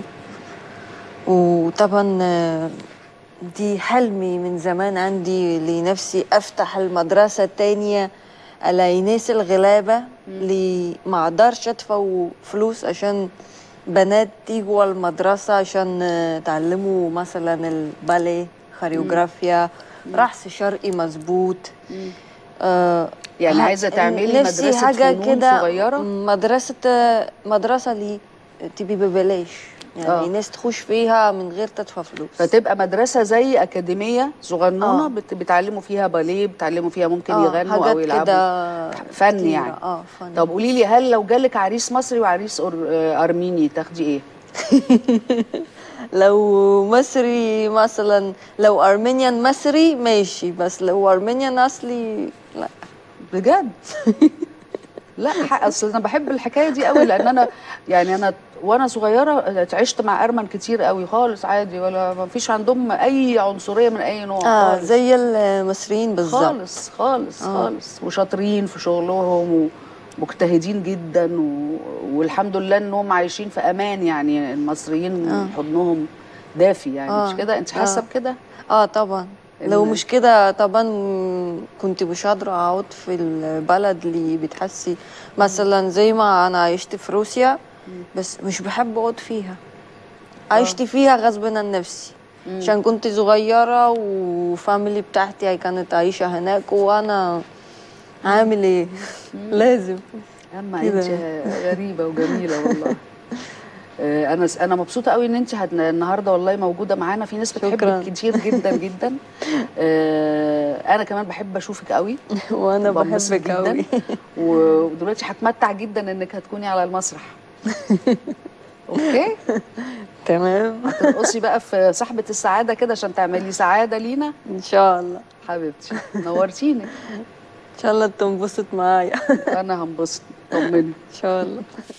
F: وطبعا آه، دي حلمي من زمان عندي لنفسي أفتح المدرسة التانية على ناس الغلابة اللي ما اقدرش ادفع فلوس عشان بنات يجوا المدرسة عشان آه، تعلموا مثلا الباليه خاريوغرافيا رقص شرقي مظبوط آه
A: يعني
F: ه-
A: عايزة تعملي
F: نفسي
A: مدرسة
F: حاجة
A: فنون
F: كده
A: صغيرة؟
F: مدرسة مدرسة اللي تبي ببلاش يعني
A: آه.
F: ناس تخش فيها من غير تدفع فلوس
A: فتبقى مدرسة زي أكاديمية صغنونة
F: آه.
A: بت- بتعلموا فيها باليه بتعلموا فيها ممكن
F: آه،
A: يغنوا
F: حاجات
A: أو يلعبوا
F: كده
A: فن
F: كتيرة.
A: يعني
F: اه فن
A: طب قولي لي هل لو جالك عريس مصري وعريس أر... آه، أرميني تاخدي إيه؟
F: لو مصري مثلا لو ارمينيان مصري ماشي بس لو ارمينيان اصلي لا
A: بجد؟ لا ح- اصل انا بحب الحكايه دي قوي لان انا يعني انا وانا صغيره عشت مع ارمن كتير قوي خالص عادي ولا ما فيش عندهم اي عنصريه من اي نوع
F: اه
A: خالص.
F: زي المصريين بالظبط
A: خالص خالص
F: آه.
A: خالص وشاطرين في شغلهم ومجتهدين جدا و... والحمد لله انهم عايشين في امان يعني المصريين
F: آه.
A: حضنهم دافي يعني
F: آه.
A: مش كده انت حاسه
F: آه.
A: بكده
F: اه طبعا لو
A: إن-
F: مش كده طبعا كنت مش قادرة اقعد في البلد اللي بتحسي مثلا زي ما انا عشت في روسيا بس مش بحب اقعد فيها عشت فيها غصب عن نفسي عشان كنت صغيرة وفاميلي بتاعتي هي كانت عايشة هناك وأنا عامل إيه لازم
A: اما
F: كده.
A: انت غريبه وجميله والله آه، انا انا مبسوطه قوي ان انت هت- النهارده والله موجوده معانا في ناس
F: شكراً.
A: بتحبك كتير جدا جدا آه، انا كمان بحب اشوفك قوي
F: وأنا
A: بنبسط
F: بحبك
A: جداً.
F: أوي
A: ودلوقتي هتمتع جدا انك هتكوني على المسرح اوكي
F: تمام
A: ترقصي بقى في صاحبه السعاده كده عشان تعملي سعاده لينا
F: إن شاء الله
A: حبيبتي نورتيني
F: إن شاء الله تنبسط معايا
A: انا هنبسط طمني
F: إن شاء الله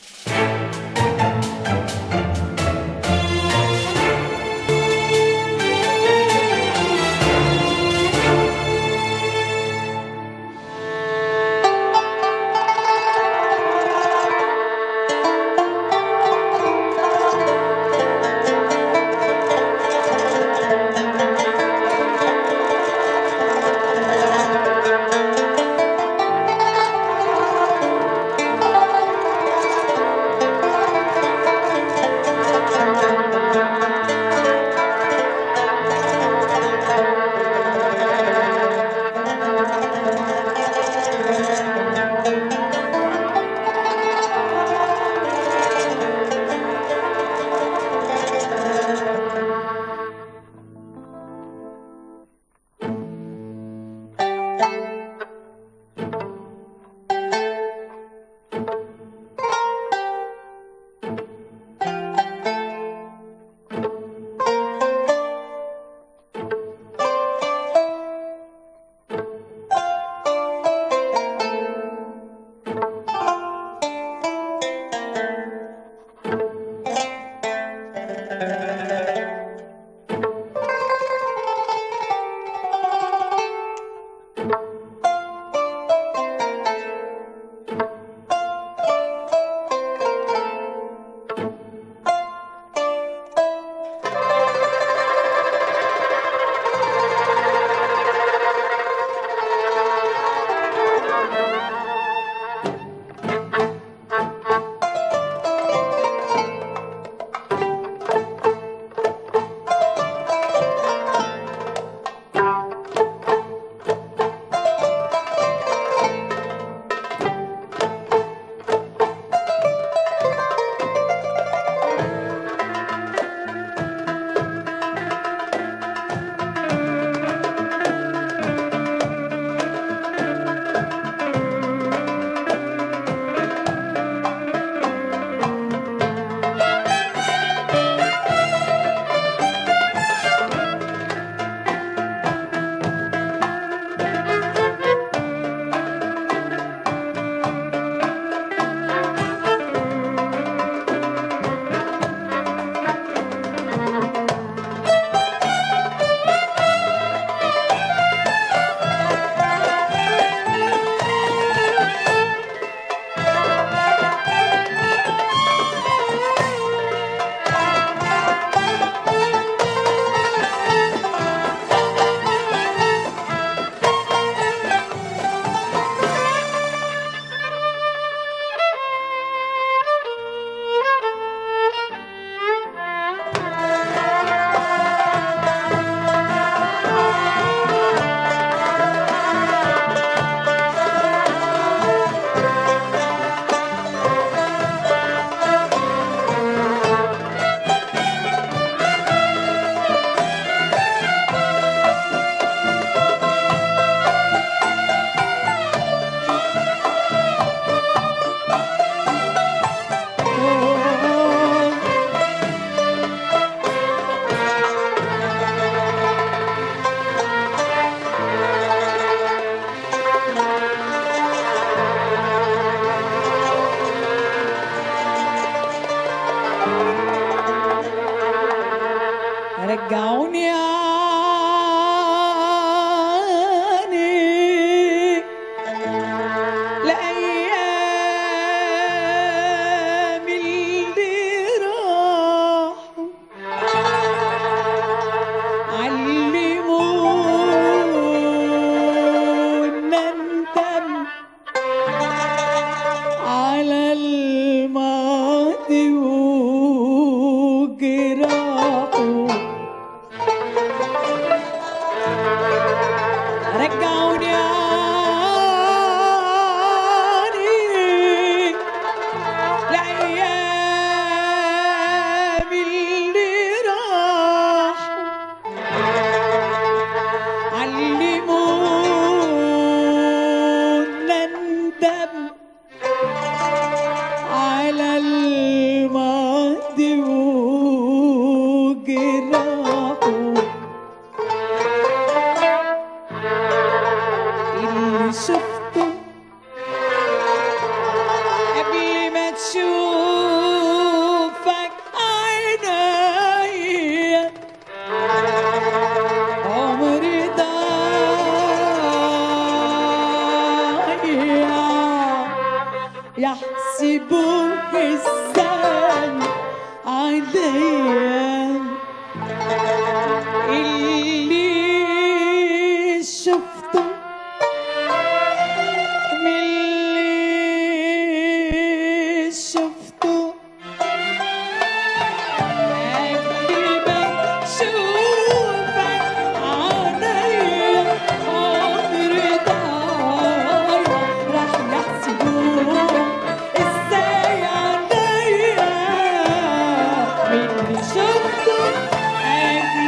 G: رجعوني عني يحسبوه ازاي عليا اللي شفته من اللي شفته قبل ما اشوفك عليا عمر ضايع راح يحسبوه ازاي عليا من اللي شفته قبل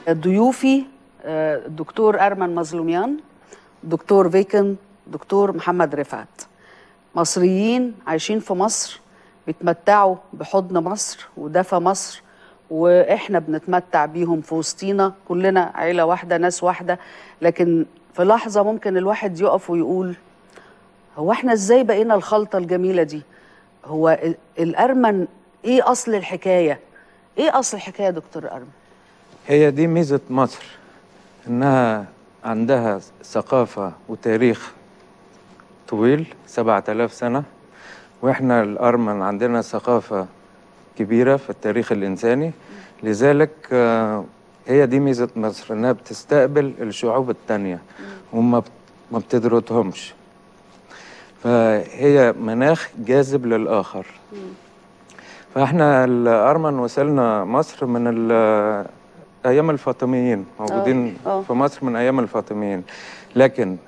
A: ضيوفي آه، الدكتور ارمن مظلوميان دكتور فيكن دكتور محمد رفعت مصريين عايشين في مصر بيتمتعوا بحضن مصر ودفى مصر واحنا بنتمتع بيهم في وسطينا كلنا عيله واحده ناس واحده لكن في لحظه ممكن الواحد يقف ويقول هو احنا ازاي بقينا الخلطه الجميله دي هو ال- الارمن ايه اصل الحكايه ايه اصل الحكايه يا دكتور ارمن
H: هي دي ميزة مصر إنها عندها ثقافة وتاريخ طويل سبعة آلاف سنة وإحنا الأرمن عندنا ثقافة كبيرة في التاريخ الإنساني لذلك آه، هي دي ميزة مصر إنها بتستقبل الشعوب التانية وما بت- ما بتدرتهمش فهي مناخ جاذب للآخر فاحنا الأرمن وصلنا مصر من ال- أيام الفاطميين موجودين
A: آه.
H: في مصر من أيام الفاطميين لكن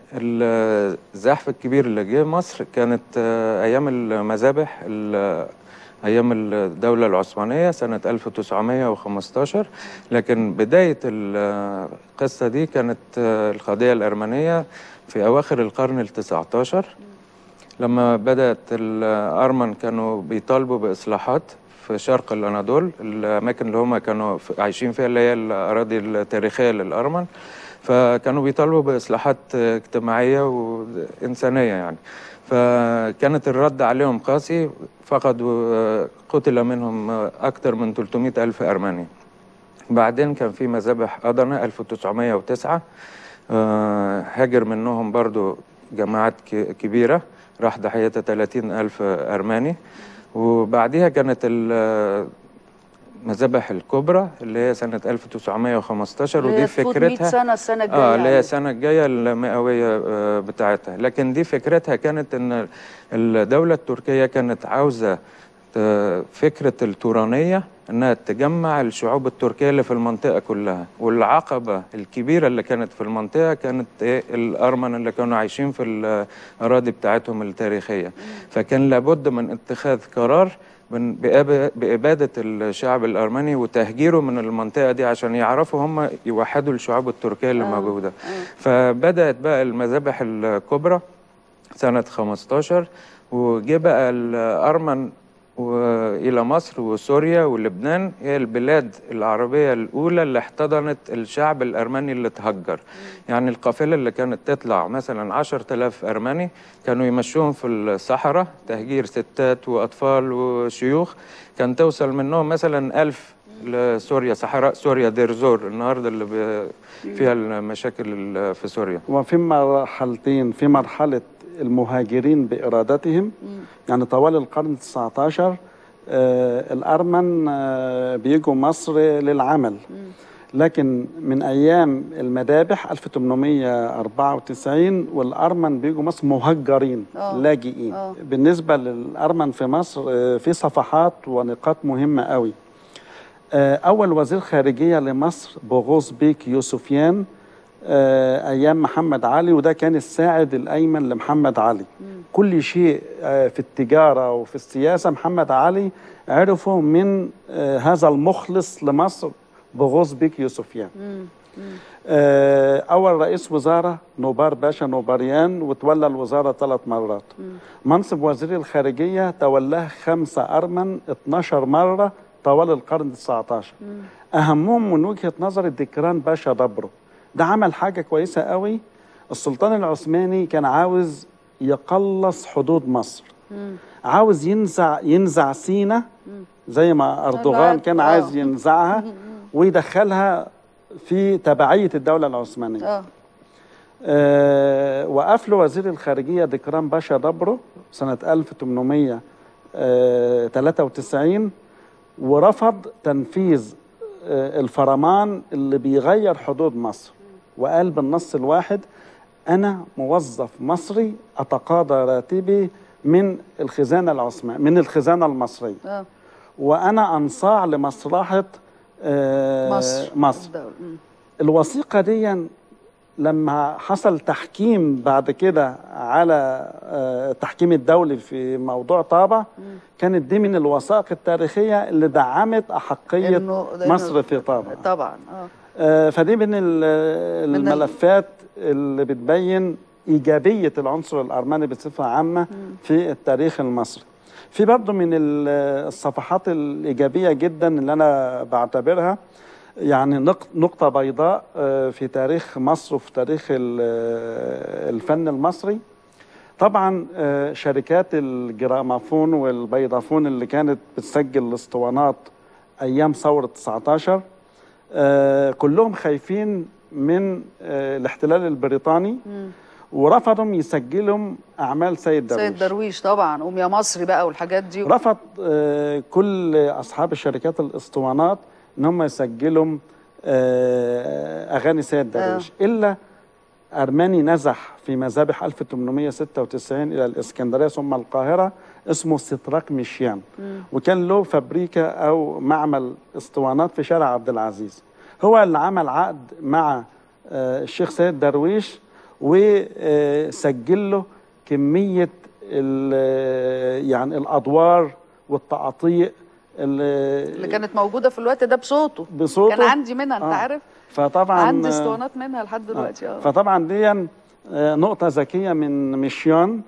H: الزحف الكبير اللي جه مصر كانت آه، أيام المذابح ال- أيام الدولة العثمانية سنة 1915 لكن بداية القصة دي كانت آه، القضية الأرمنية في أواخر القرن التسعة عشر لما بدأت الأرمن كانوا بيطالبوا بإصلاحات في شرق الأناضول الأماكن اللي هم كانوا في- عايشين فيها اللي هي الأراضي التاريخية للأرمن فكانوا بيطالبوا بإصلاحات اجتماعية وإنسانية يعني فكانت الرد عليهم قاسي فقدوا قتل منهم أكثر من 300 ألف أرمني بعدين كان في مذابح أضنة 1909 آه، هاجر منهم برضو جماعات ك- كبيرة راح ضحيتها 30 ألف أرماني وبعديها كانت ال- المذابح الكبرى اللي هي سنة 1915
A: اللي
H: ودي
A: هي تفوت 100
H: فكرتها
A: سنه السنه الجايه
H: اه اللي هي
A: يعني.
H: السنة الجاية المئوية آه، بتاعتها لكن دي فكرتها كانت ان الدولة التركية كانت عاوزة ت- فكرة التورانية انها تجمع الشعوب التركية اللي في المنطقة كلها والعقبة الكبيرة اللي كانت في المنطقة كانت إيه الأرمن اللي كانوا عايشين في الأراضي بتاعتهم التاريخية فكان لابد من اتخاذ قرار من بإب- بإبادة الشعب الأرمني وتهجيره من المنطقة دي عشان يعرفوا هم يوحدوا الشعوب التركية اللي موجودة فبدأت بقى المذابح الكبرى سنة 15 وجه بقى الأرمن وإلى مصر وسوريا ولبنان هي البلاد العربية الأولى اللي احتضنت الشعب الأرمني اللي تهجر يعني القافلة اللي كانت تطلع مثلا 10,000 أرمني كانوا يمشوهم في الصحراء تهجير ستات وأطفال وشيوخ كان توصل منهم مثلا ألف لسوريا صحراء سوريا دير زور النهارده اللي ب- فيها المشاكل ال- في سوريا
I: وفي مرحلتين في مرحلة المهاجرين بإرادتهم يعني طوال القرن التسعة عشر آه الأرمن آه بيجوا مصر للعمل لكن من أيام المذابح 1894 والأرمن بيجوا مصر مهجرين
A: آه.
I: لاجئين
A: آه.
I: بالنسبة للأرمن في مصر آه في صفحات ونقاط مهمة قوي آه، أول وزير خارجية لمصر بوغوز بيك يوسفيان آه، أيام محمد علي وده كان الساعد الأيمن لمحمد علي كل شيء آه، في التجارة وفي السياسة محمد علي عرفه من آه، هذا المخلص لمصر بوغوز بيك يوسفيان آه، أول رئيس وزارة نوبار باشا نوباريان وتولى الوزارة ثلاث مرات منصب وزير الخارجية تولاه خمسة أرمن 12 مرة طوال القرن 19 أهمهم من وجهة نظر الدكران باشا دبرو ده عمل حاجة كويسة قوي السلطان العثماني كان عاوز يقلص حدود مصر عاوز ينزع ينزع سينا زي ما أردوغان كان
A: آه.
I: عايز ينزعها ويدخلها في تبعية الدولة العثمانية
A: اه
I: آه، وقف له وزير الخارجية دكران باشا دبرو سنة 1893 ورفض تنفيذ آه، الفرمان اللي بيغير حدود مصر وقال بالنص الواحد أنا موظف مصري أتقاضى راتبي من الخزانة العثمانية من الخزانة المصرية
A: اه
I: وأنا أنصاع لمصلحة آه،
A: مصر
I: مصر
A: الدولة. مم.
I: الوثيقة دي لما حصل تحكيم بعد كده على آه، التحكيم الدولي في موضوع طابة كانت دي من الوثائق التاريخية اللي دعمت أحقية
A: إنه- لأنه-
I: مصر في طابة
A: طبعا اه
I: آه، فدي من ال-
A: من ال-
I: الملفات اللي بتبين إيجابية العنصر الأرمني بصفة عامة في التاريخ المصري في برضه من ال- الصفحات الإيجابية جدا اللي أنا بعتبرها يعني نق- نقطة بيضاء آه، في تاريخ مصر وفي تاريخ ال- الفن المصري طبعا آه، شركات الجرامافون والبيضافون اللي كانت بتسجل الاسطوانات ايام ثوره 19 آه، كلهم خايفين من آه، الاحتلال البريطاني ورفضوا يسجلوا اعمال سيد درويش
A: سيد درويش طبعا قوم يا مصري بقى والحاجات دي
I: رفض آه، كل اصحاب الشركات الاسطوانات ان هم يسجلوا آه، اغاني سيد درويش الا ارماني نزح في مذابح 1896 الى الاسكندريه ثم القاهره اسمه ستراك ميشيان وكان له فابريكا او معمل اسطوانات في شارع عبد العزيز هو اللي عمل عقد مع آه، الشيخ سيد درويش وسجل له كميه ال- يعني الادوار والتقاطيع اللي
A: اللي كانت موجوده في الوقت ده بصوته
I: بصوته
A: كان عندي منها انت
I: آه.
A: عارف
I: فطبعا
A: عندي
I: آه،
A: اسطوانات منها لحد دلوقتي اه
I: فطبعا دي آه، نقطة ذكية من ميشيان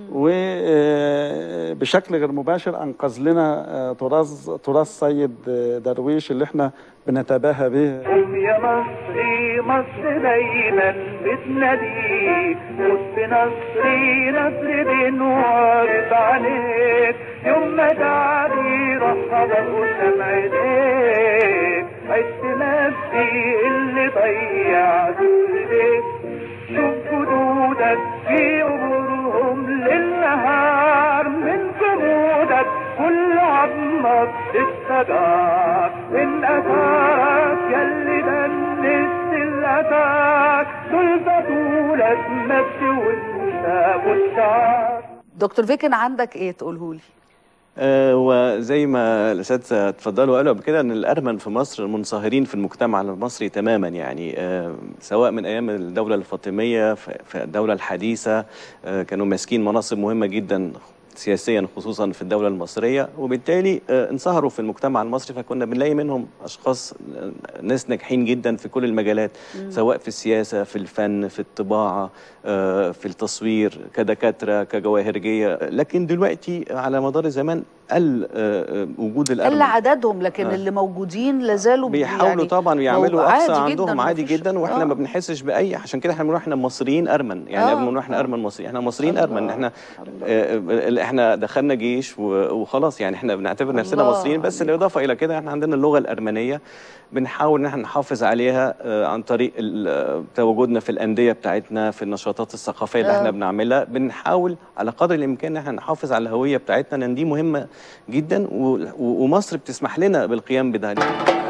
I: وبشكل غير مباشر أنقذ لنا آه، تراث تراث سيد آه، درويش اللي احنا بنتباهى به
J: قوم يا مصري مصر دايما بتناديك موت بنصري نصر بنوارد عليك يوم ما تعدي رحب قدام عينيك عشت نفسي اللي ضيعت ايديك شوف جدودك في قبورهم للنهار من جمودك كل عظمك اتسجار من اثارك يلي دنست الاتاك دول طولك مجد وانت والشعر
A: دكتور فيكن عندك ايه تقوله لي
K: آه، وزي ما الاساتذه اتفضلوا قالوا قبل كده ان الارمن في مصر منصهرين في المجتمع المصري تماما يعني آه، سواء من ايام الدوله الفاطميه في في الدوله الحديثه آه، كانوا ماسكين مناصب مهمه جدا سياسيا خصوصا في الدوله المصريه وبالتالي آه، انصهروا في المجتمع المصري فكنا بنلاقي منهم اشخاص آه، ناس ناجحين جدا في كل المجالات سواء في السياسه في الفن في الطباعه آه، في التصوير كدكاتره كجواهرجيه لكن دلوقتي على مدار الزمان قل آه، آه، وجود الارمن
A: قل عددهم لكن
K: آه.
A: اللي موجودين لازالوا
K: بيحاولوا
A: يعني
K: طبعا يعملوا
A: عادي
K: اقصى
A: جداً،
K: عندهم عادي
A: مفيش-
K: جدا واحنا
A: آه.
K: ما بنحسش باي عشان كده احنا بنقول احنا مصريين ارمن يعني
A: آه.
K: قبل ما نقول احنا ارمن مصريين احنا مصريين ارمن احنا آه، آه، احنا دخلنا جيش و- وخلاص يعني احنا بنعتبر نفسنا
A: الله
K: مصريين بس بالاضافه الى كده احنا عندنا اللغه الارمنيه بنحاول ان احنا نحافظ عليها آه، عن طريق ال- آه، تواجدنا في الانديه بتاعتنا في النشاطات الثقافيه اللي
A: آه.
K: احنا بنعملها بنحاول على قدر الامكان ان احنا نحافظ على الهويه بتاعتنا لان دي مهمه جدا و- و- ومصر بتسمح لنا بالقيام بذلك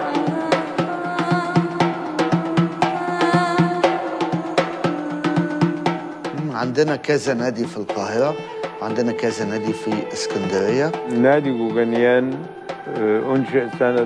L: عندنا كذا نادي في القاهرة وعندنا كذا نادي في اسكندرية
M: نادي جوجانيان آه، أنشئ سنة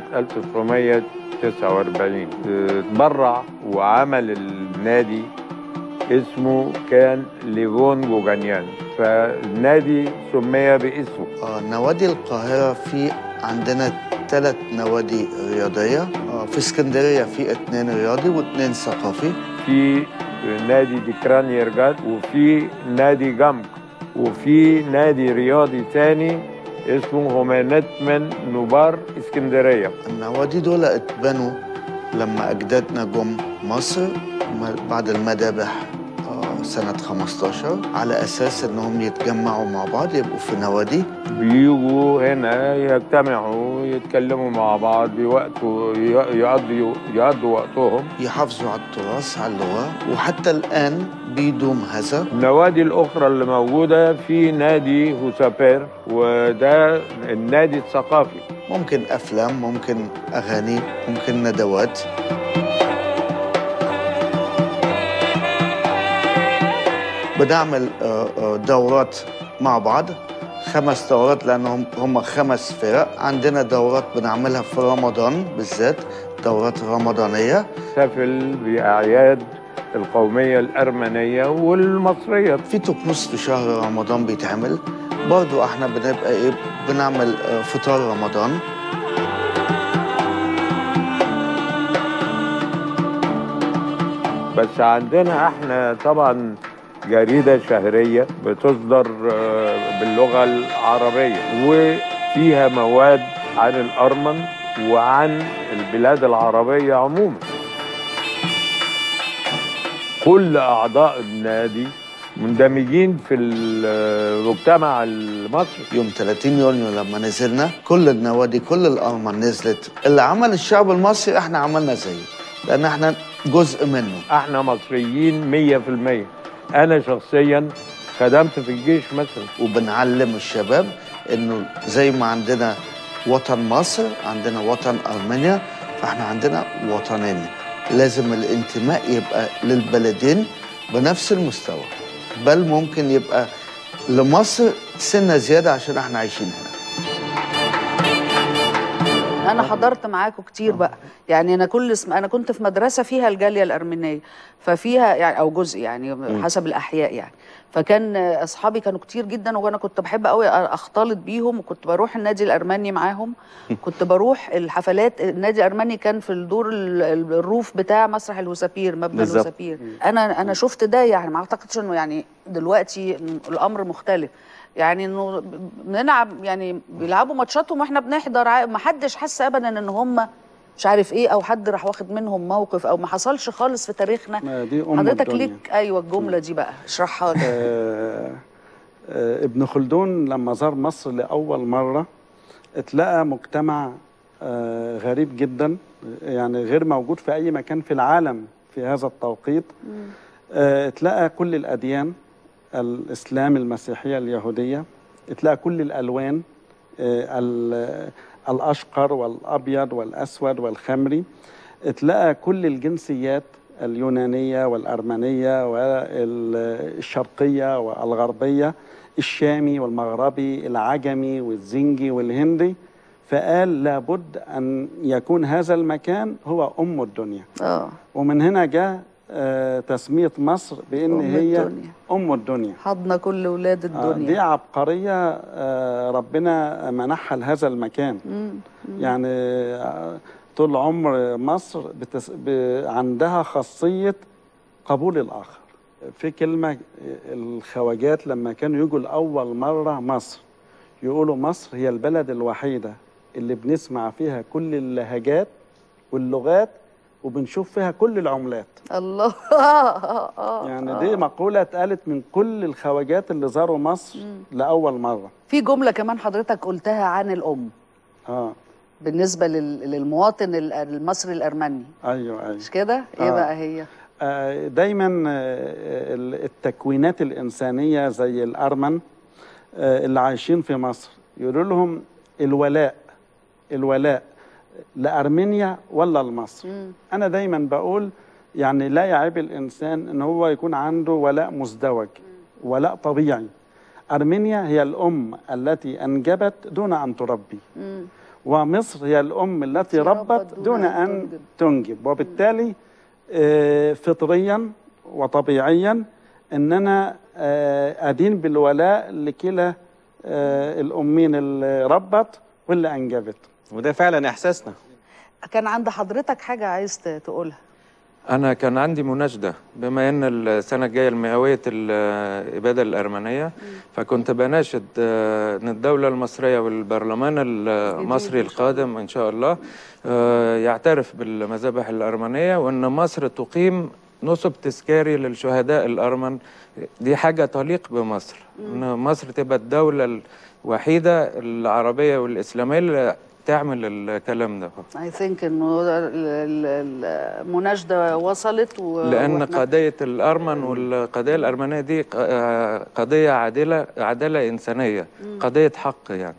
M: 1949 آه، تبرع وعمل النادي اسمه كان ليفون جوجانيان فالنادي سمي باسمه
L: آه، نوادي القاهرة في عندنا ثلاث نوادي رياضية آه، في اسكندرية في اتنين رياضي واتنين ثقافي
M: في نادي ديكران يرجات وفي نادي جامك وفي نادي رياضي تاني اسمه هومانتمن نوبار اسكندريه
L: النوادي دول اتبنوا لما أجدادنا جم مصر م- بعد المذابح آه، سنة 15 على أساس إنهم يتجمعوا مع بعض يبقوا في نوادي
M: بيجوا هنا يجتمعوا يتكلموا مع بعض يوقتوا ي- يقضوا يقضوا وقتهم
L: يحافظوا على التراث على اللغة وحتى الآن بيدوم هذا
M: النوادي الأخرى اللي موجودة في نادي هوسابير وده النادي الثقافي
L: ممكن أفلام ممكن أغاني ممكن ندوات بنعمل آه، آه، دورات مع بعض خمس دورات لأنهم هم خمس فرق عندنا دورات بنعملها في رمضان بالذات دورات رمضانية
M: نحتفل بأعياد القوميه الارمنيه والمصريه
L: في طقوس في شهر رمضان بيتعمل برضو احنا بنبقى ايه بنعمل آه، فطار رمضان
M: بس عندنا احنا طبعا جريدة شهرية بتصدر آه، باللغة العربية وفيها مواد عن الأرمن وعن البلاد العربية عموما كل أعضاء النادي مندمجين في المجتمع المصري
L: يوم 30 يونيو لما نزلنا كل النوادي كل الأرمن نزلت اللي عمل الشعب المصري احنا عملنا زيه لأن احنا جزء منه
M: احنا مصريين مية في المية أنا شخصيا خدمت في الجيش مثلا
L: وبنعلم الشباب انه زي ما عندنا وطن مصر عندنا وطن ارمينيا فاحنا عندنا وطنين لازم الانتماء يبقى للبلدين بنفس المستوى بل ممكن يبقى لمصر سنة زيادة عشان احنا عايشين هنا
A: انا حضرت معاكم كتير بقى يعني انا كل اسم انا كنت في مدرسه فيها الجاليه الارمينيه ففيها يعني او جزء يعني حسب الاحياء يعني فكان اصحابي كانوا كتير جدا وانا كنت بحب قوي اختلط بيهم وكنت بروح النادي الارمني معاهم كنت بروح الحفلات النادي الارمني كان في الدور ال- ال- الروف بتاع مسرح الوسابير مبنى
K: بالظبط.
A: الوسابير انا انا شفت ده يعني ما اعتقدش انه يعني دلوقتي الامر مختلف يعني انه بنلعب يعني بيلعبوا ماتشاتهم واحنا بنحضر ع- ما حدش حس ابدا ان هم مش عارف ايه او حد راح واخد منهم موقف او ما حصلش خالص في تاريخنا
I: ما دي أم
A: حضرتك
I: الدنيا.
A: ليك ايوه الجمله دي بقى اشرحها لي
I: آه، آه، ابن خلدون لما زار مصر لأول مرة اتلقى مجتمع آه، غريب جدا يعني غير موجود في أي مكان في العالم في هذا التوقيت آه، اتلقى كل الأديان الإسلام المسيحية اليهودية اتلقى كل الألوان آه، ال- الأشقر والأبيض والأسود والخمري اتلقى كل الجنسيات اليونانية والأرمنية والشرقية والغربية الشامي والمغربي العجمي والزنجي والهندي فقال لابد أن يكون هذا المكان هو أم الدنيا
A: اه
I: ومن هنا جاء آه، تسمية مصر بأن
A: أم
I: هي
A: الدنيا.
I: أم الدنيا
A: حضن كل ولاد
I: آه،
A: الدنيا
I: دي عبقرية آه، ربنا منحها لهذا المكان
A: مم.
I: يعني آه، طول عمر مصر بتس... ب... عندها خاصية قبول الآخر في كلمة آه، الخواجات لما كانوا يجوا لأول مرة مصر يقولوا مصر هي البلد الوحيدة اللي بنسمع فيها كل اللهجات واللغات وبنشوف فيها كل العملات
A: الله آه، آه،
I: يعني
A: آه.
I: دي مقولة اتقالت من كل الخواجات اللي زاروا مصر لأول مرة
A: في جمله كمان حضرتك قلتها عن الام
I: اه
A: بالنسبه لل- للمواطن ال- المصري الارمني
I: ايوه ايوه
A: مش كده ايه
I: آه.
A: بقى هي
I: آه، دايما آه، ال- التكوينات الإنسانية زي الأرمن آه، اللي عايشين في مصر يقولوا لهم الولاء الولاء لأرمينيا ولا لمصر أنا دايما بقول يعني لا يعيب الإنسان إن هو يكون عنده ولاء مزدوج ولاء طبيعي أرمينيا هي الأم التي أنجبت دون أن تربي
A: مم.
I: ومصر هي الأم التي ربت دون أن تنجب وبالتالي آه، فطريا وطبيعيا أننا آه، أدين بالولاء لكلا آه، الأمين اللي ربت واللي أنجبت
K: وده فعلا إحساسنا
A: كان عند حضرتك حاجه عايز ت- تقولها
H: أنا كان عندي مناشدة بما إن السنة الجاية المئوية الإبادة الأرمنية فكنت بناشد آه، إن الدولة المصرية والبرلمان المصري القادم إن شاء الله آه، يعترف بالمذابح الأرمنية وإن مصر تقيم نصب تذكاري للشهداء الأرمن دي حاجة تليق بمصر إن مصر تبقى الدولة الوحيدة العربية والإسلامية اللي تعمل الكلام ده
A: اي ثينك انه ال- ال- المناشده وصلت و...
H: لأن
A: وإحنا-
H: قضية الأرمن والقضية الأرمنية دي ق- آه، قضية عادلة عدالة إنسانية قضية حق يعني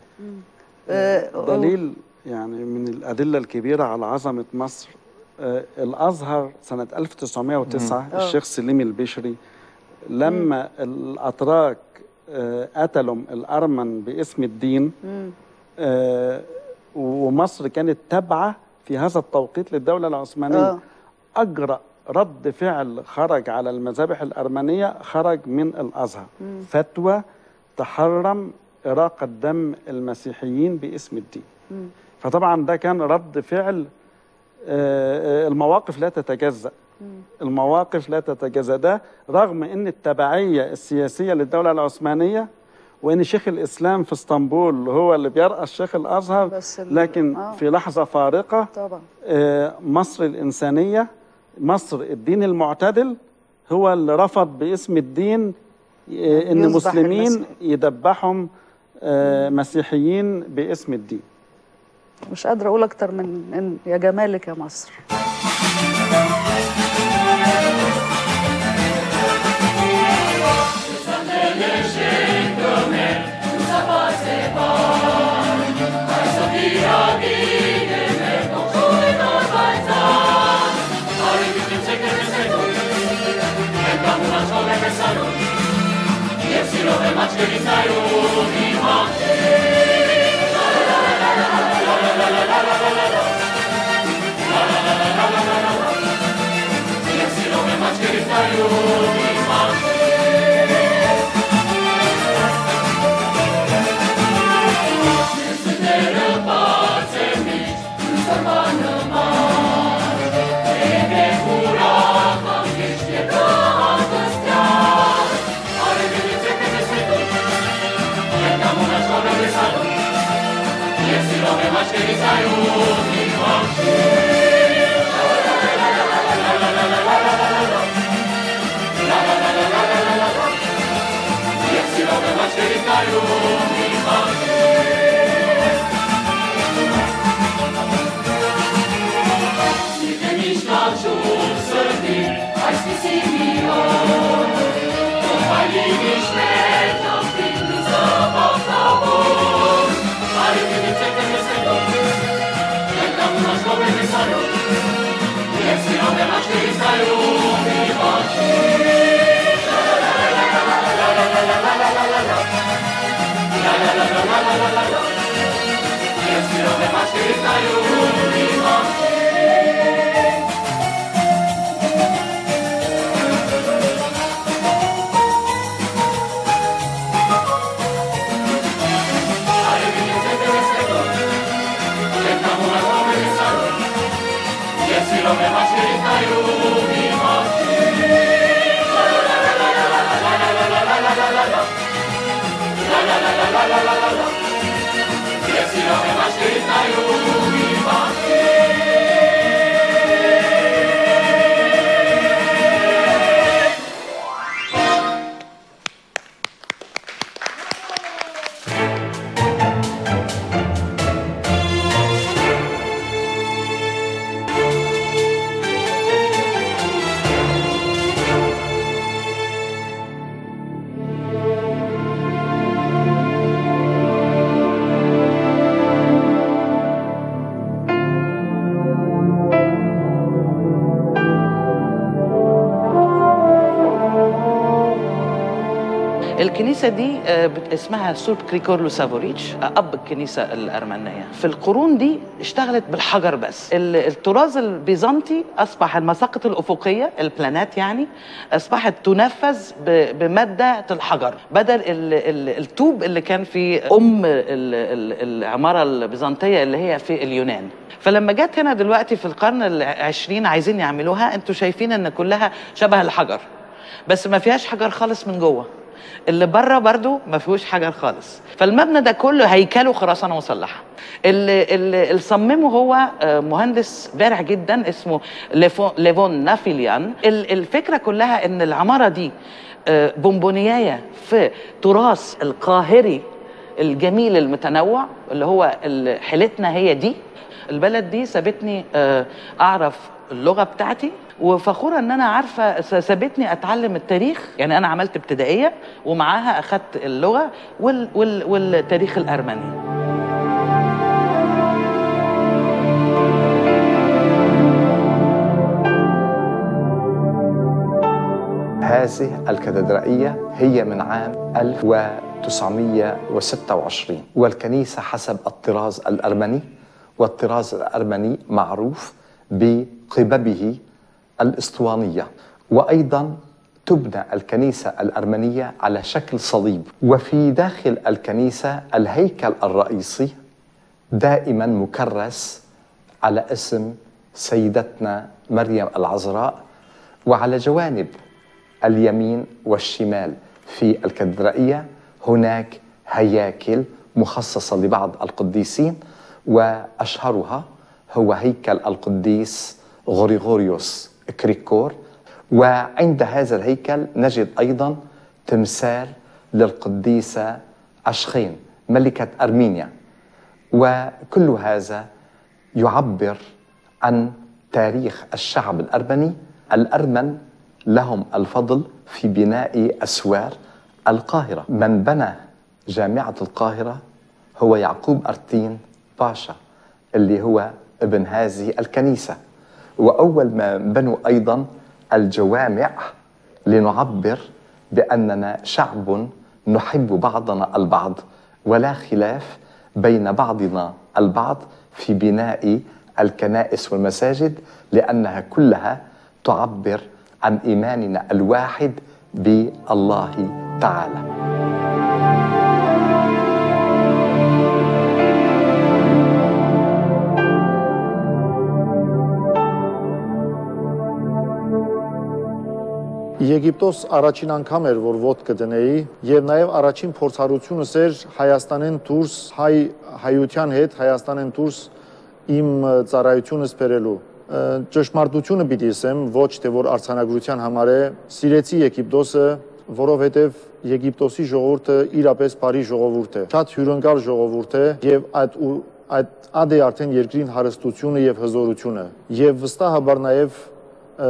A: آه،
I: دليل يعني من الأدلة الكبيرة على عظمة مصر آه، الأزهر سنة 1909
A: مم.
I: الشيخ سليم البشري لما الأتراك آه، قتلوا الأرمن باسم الدين
A: مم.
I: آه، ومصر كانت تابعة في هذا التوقيت للدولة العثمانية
A: آه.
I: أجرأ رد فعل خرج على المذابح الأرمنية خرج من الأزهر فتوى تحرم إراقة دم المسيحيين باسم الدين فطبعا ده كان رد فعل آه، آه، المواقف لا تتجزأ المواقف لا تتجزأ ده رغم ان التبعية السياسية للدولة العثمانية وان شيخ الاسلام في اسطنبول هو اللي بيرأس شيخ الازهر
A: بس ال-
I: لكن
A: آه.
I: في لحظة فارقة
A: طبعا
I: آه، مصر الإنسانية مصر الدين المعتدل هو اللي رفض باسم الدين آه، إن
A: يذبح
I: مسلمين
A: المسيح.
I: يدبحهم آه، مسيحيين باسم الدين
A: مش قادرة أقول أكتر من إن يا جمالك يا مصر
N: الكنيسة دي آه، بت- اسمها سورب كريكورلو سافوريتش آه، أب الكنيسة الأرمنية في القرون دي اشتغلت بالحجر بس ال- الطراز البيزنطي أصبح المساقط الأفقية البلانات يعني أصبحت تنفذ ب- بمادة الحجر بدل ال- ال- الطوب اللي كان في أم ال- ال- العمارة البيزنطية اللي هي في اليونان فلما جت هنا دلوقتي في القرن العشرين عايزين يعملوها انتوا شايفين ان كلها شبه الحجر بس ما فيهاش حجر خالص من جوه اللي بره برضو ما فيهوش حجر خالص فالمبنى ده كله هيكله خرسانه مسلحه اللي, اللي اللي صممه هو آه، مهندس بارع جدا اسمه ليفون, ليفون نافيليان ال- الفكره كلها ان العماره دي آه، بونبونيايه في تراث القاهري الجميل المتنوع اللي هو ال- حيلتنا هي دي البلد دي سابتني آه، اعرف اللغه بتاعتي وفخوره ان انا عارفه س- سابتني اتعلم التاريخ يعني انا عملت ابتدائيه ومعاها اخدت اللغه وال وال والتاريخ الارمني
O: هذه الكاتدرائية هي من عام 1926 والكنيسة حسب الطراز الأرمني والطراز الأرمني معروف بقببه الاسطوانيه وايضا تبنى الكنيسه الارمنيه على شكل صليب وفي داخل الكنيسه الهيكل الرئيسي دائما مكرس على اسم سيدتنا مريم العذراء وعلى جوانب اليمين والشمال في الكاتدرائيه هناك هياكل مخصصه لبعض القديسين واشهرها هو هيكل القديس غريغوريوس كريكور وعند هذا الهيكل نجد ايضا تمثال للقديسه اشخين ملكه ارمينيا وكل هذا يعبر عن تاريخ الشعب الارمني الارمن لهم الفضل في بناء اسوار القاهره من بنى جامعه القاهره هو يعقوب ارتين باشا اللي هو ابن هذه الكنيسه واول ما بنوا ايضا الجوامع لنعبر باننا شعب نحب بعضنا البعض ولا خلاف بين بعضنا البعض في بناء الكنائس والمساجد لانها كلها تعبر عن ايماننا الواحد بالله تعالى
P: Եգիպտոս առաջին անգամ էր, որ ոտ կդնեի եւ նաեւ առաջին փորձառությունս էր Հայաստանեն դուրս հայ հայության հետ Հայաստանեն դուրս իմ ծառայությունս բերելու։ Ը, Ճշմարտությունը պիտի ասեմ, ոչ թե որ արցանագրության համար է, սիրեցի Եգիպտոսը, որովհետեւ Եգիպտոսի ժողովուրդը իրապես բարի ժողովուրդ է։ Շատ հյուրընկալ ժողովուրդ է եւ այդ ու այդ ադե արդեն երկրին հարստությունը եւ հզորությունը։ Եվ վստահաբար նաեւ ը,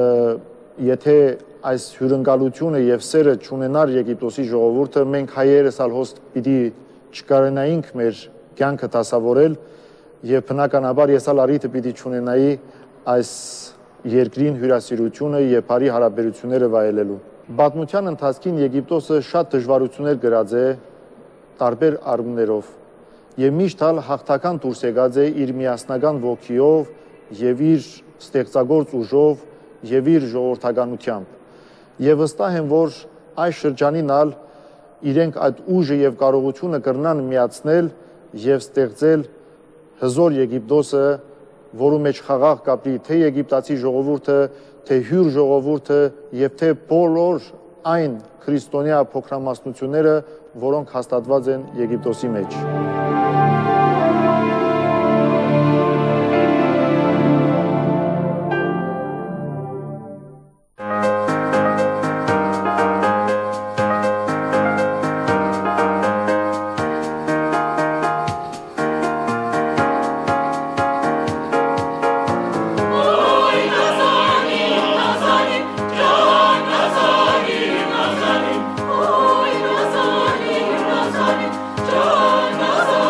P: եթե այս հյուրընկալությունը եւ սերը ճանենար Եգիպտոսի ժողովուրդը մենք հայերս ալ հոստ պիտի չկարենայինք մեր կյանքը դասավորել եւ բնականաբար ես ալ արիթը պիտի ճանենայի այս երկրին հյուրասիրությունը եւ բարի հարաբերությունները վայելելու Պատմության ընթացքին Եգիպտոսը շատ դժվարություններ գրած է տարբեր առումներով եւ միշտ ալ հաղթական դուրս եկած է իր միասնական ոգիով եւ իր ստեղծագործ ուժով եւ իր ժողովրդականությամբ եւ վստահ եմ որ այս շրջանին ալ իրենք այդ ուժը եւ կարողությունը կրնան միացնել եւ ստեղծել հզոր Եգիպտոսը որու մեջ խաղաղ կապրի թե եգիպտացի ժողովուրդը թե հյուր ժողովուրդը եւ թե բոլոր այն քրիստոնյա փոքրամասնությունները որոնք հաստատված են Եգիպտոսի մեջ
G: Nazareth,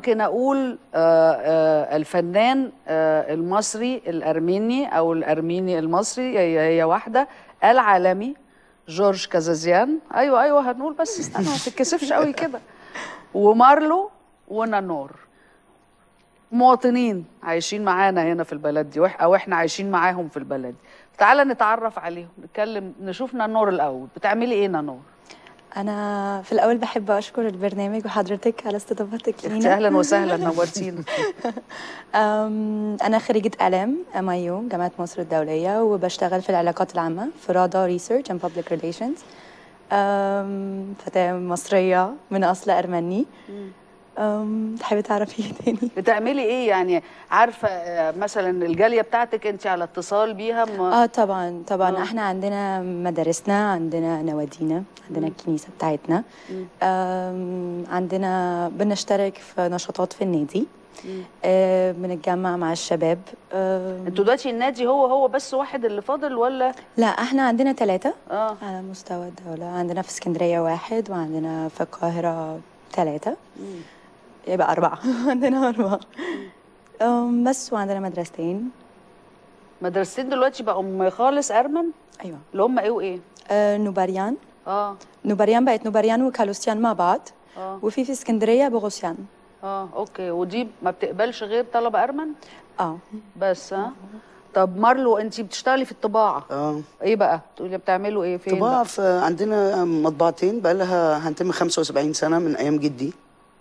A: ممكن اقول آه، آه، الفنان آه، المصري الارميني او الارميني المصري هي هي واحده العالمي جورج كازازيان ايوه ايوه هنقول بس استنى ما تتكسفش قوي كده ومارلو ونانور مواطنين عايشين معانا هنا في البلد دي وإح- او احنا عايشين معاهم في البلد دي تعالى نتعرف عليهم نتكلم نشوف نانور الاول بتعملي ايه نانور
Q: أنا في الأول بحب أشكر البرنامج وحضرتك على استضافتك لينا
A: اهلا وسهلا نورتينا
Q: أم، أنا خريجة إعلام ام اي يو جامعة مصر الدولية وبشتغل في العلاقات العامة في رادا ريسيرش اند بابليك ريليشنز فتاة مصرية من أصل أرمني أم، تحبي تعرفي ايه تاني؟
A: بتعملي ايه يعني عارفه آه، مثلا الجاليه بتاعتك انت على اتصال بيها ما
Q: اه طبعا طبعا
A: آه.
Q: احنا عندنا مدارسنا عندنا نوادينا عندنا
A: مم.
Q: الكنيسة بتاعتنا
A: مم.
Q: أم، عندنا بنشترك في نشاطات في النادي
A: مم.
Q: أه، بنتجمع مع الشباب أم،
A: انتوا دلوقتي النادي هو هو بس واحد اللي فاضل ولا
Q: لا احنا عندنا ثلاثة
A: اه
Q: على مستوى الدولة عندنا في اسكندرية واحد وعندنا في القاهرة ثلاثة
A: مم.
Q: يبقى أربعة عندنا أربعة أم، بس وعندنا مدرستين
A: مدرستين دلوقتي بقوا خالص ارمن
Q: أيوة
A: اللي هم ايه وايه
Q: أه، نوباريان
A: اه
Q: نوباريان بقت نوباريان وكالوسيان مع بعض
A: اه
Q: وفي في اسكندرية بوغوسيان
A: اه اوكي ودي ما بتقبلش غير طلبه ارمن
Q: اه
A: بس ها طب مارلو انت بتشتغلي في الطباعه
R: اه
A: ايه بقى تقولي بتعملوا ايه فين
R: طباعة
A: بقى؟
R: في عندنا مطبعتين بقى لها هنتم 75 سنة من أيام جدي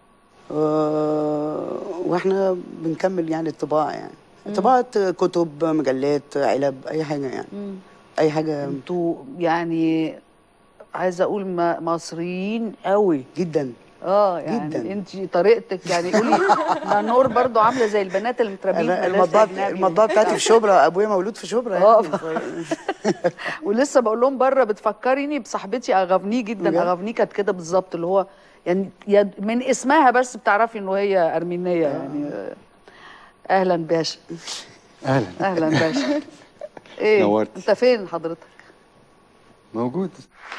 R: آه، واحنا بنكمل يعني الطباعة يعني
A: مم.
R: طباعة كتب مجلات علب أي حاجة يعني
A: مم.
R: أي حاجة
A: انتوا يعني عايزه اقول م- مصريين قوي
R: جدا
A: اه يعني
R: جداً.
A: انت طريقتك يعني قولي نانور برضو عامله زي البنات اللي متربيين في
R: أنا
A: مدارس
R: المطبعة
A: أجنبي.
R: المطبعة بتاعتي في شبرا أبويا مولود في شبرا
A: اه
R: يعني
A: ولسه بقول لهم بره بتفكريني بصاحبتي اغافني جدا
R: بجد؟
A: اغافني كانت كده بالظبط اللي هو يعني يد- من اسمها بس بتعرفي انه هي ارمينيه يعني آه. اهلا باشا
S: اهلا
A: اهلا باشا ايه
S: نورت.
A: انت فين حضرتك
S: موجود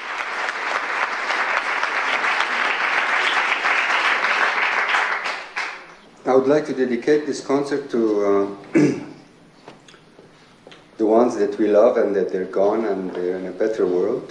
S: I would like to dedicate this concert to uh, the ones that we love and that they're gone and they're in a better world.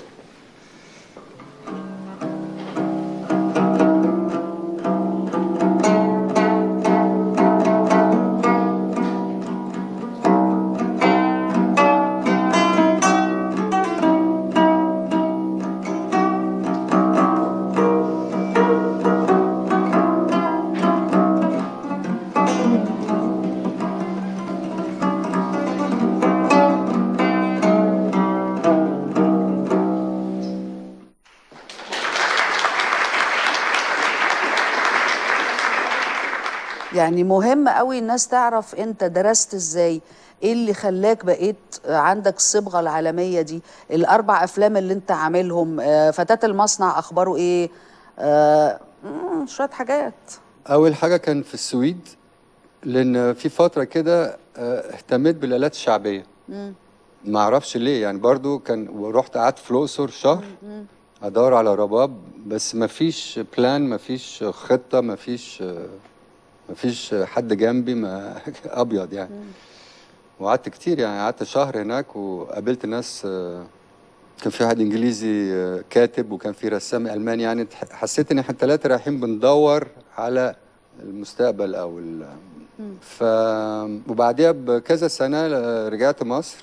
A: يعني مهم قوي الناس تعرف انت درست ازاي ايه اللي خلاك بقيت عندك الصبغه العالميه دي الاربع افلام اللي انت عاملهم آه، فتاه المصنع اخباره ايه آه، مم، شويه حاجات
S: أول حاجة كان في السويد لأن في فترة كده آه، اهتميت بالآلات الشعبية
A: مم،
S: ما أعرفش ليه يعني برضو كان ورحت قعدت في الأقصر شهر
A: مم.
S: ادور على رباب بس مفيش بلان مفيش خطه مفيش مفيش حد جنبي ما ابيض يعني وقعدت كتير يعني قعدت شهر هناك وقابلت ناس آه، كان في واحد انجليزي آه، كاتب وكان في رسام الماني يعني تح- حسيت ان احنا الثلاثه رايحين بندور على المستقبل او ال... ف وبعديها بكذا سنه آه، رجعت مصر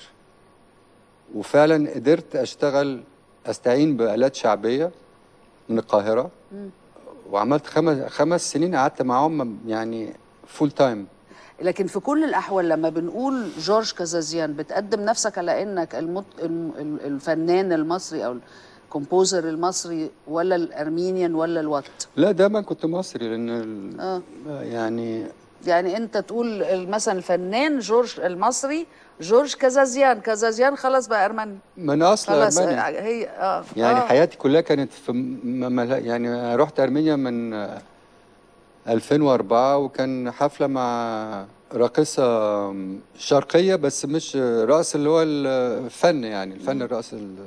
S: وفعلا قدرت اشتغل استعين بالات شعبيه من القاهره
A: مم.
S: وعملت خمس خمس سنين قعدت معاهم يعني فول تايم
A: لكن في كل الاحوال لما بنقول جورج كازازيان بتقدم نفسك على انك المت... الم- ال- الفنان المصري او الكومبوزر المصري ولا الارمينيان ولا الوات
S: لا دايما كنت مصري لان ال...
A: اه
S: يعني
A: يعني انت تقول ال- مثلا الفنان جورج المصري جورج كازازيان كازازيان خلاص بقى ارمني
S: من اصل
A: خلاص
S: ارمني
A: آه، هي اه
S: يعني
A: آه.
S: حياتي كلها كانت في م... م... يعني أنا رحت ارمينيا من آه، 2004 وكان حفله مع راقصه شرقيه بس مش رقص اللي هو الفن يعني الفن الرقص ال...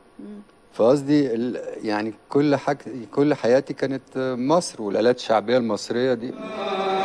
S: فقصدي ال... يعني كل حاجة كل حياتي كانت مصر والآلات الشعبية المصرية دي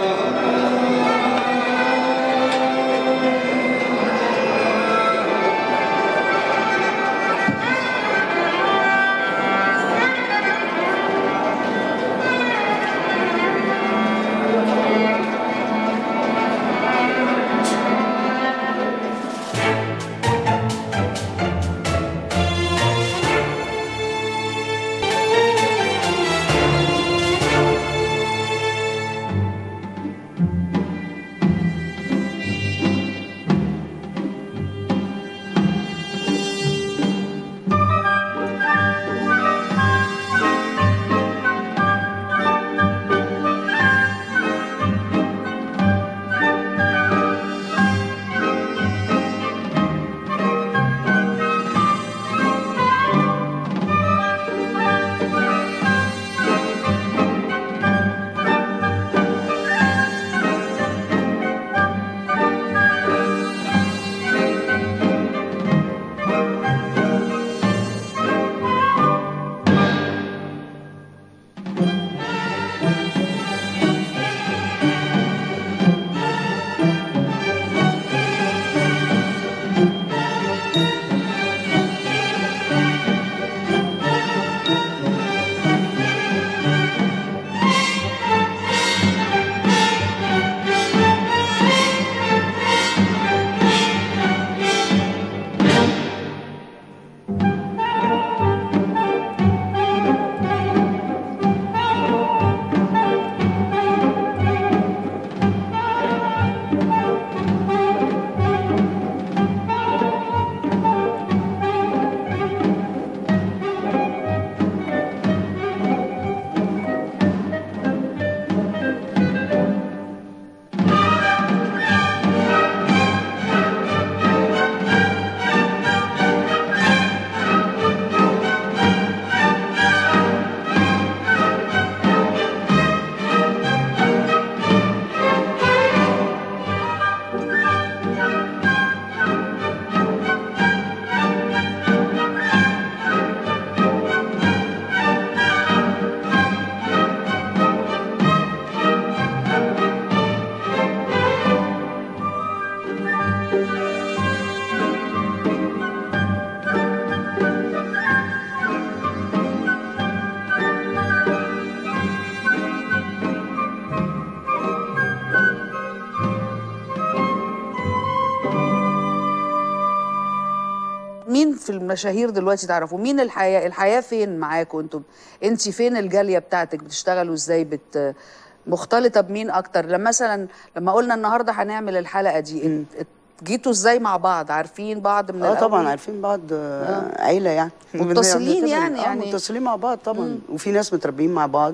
A: مين في المشاهير دلوقتي تعرفوا مين الحياه الحياه فين معاكم انتم انت فين الجاليه بتاعتك بتشتغلوا ازاي بت مختلطه بمين اكتر لما مثلا لما قلنا النهارده هنعمل الحلقه دي انت- جيتوا ازاي مع بعض عارفين بعض من
R: اه طبعا
A: الأول؟
R: عارفين بعض آه. عيله يعني
A: متصلين
R: بنتصل-
A: يعني-
R: آه
A: يعني-
R: متصلين مع بعض طبعا وفي ناس متربيين مع بعض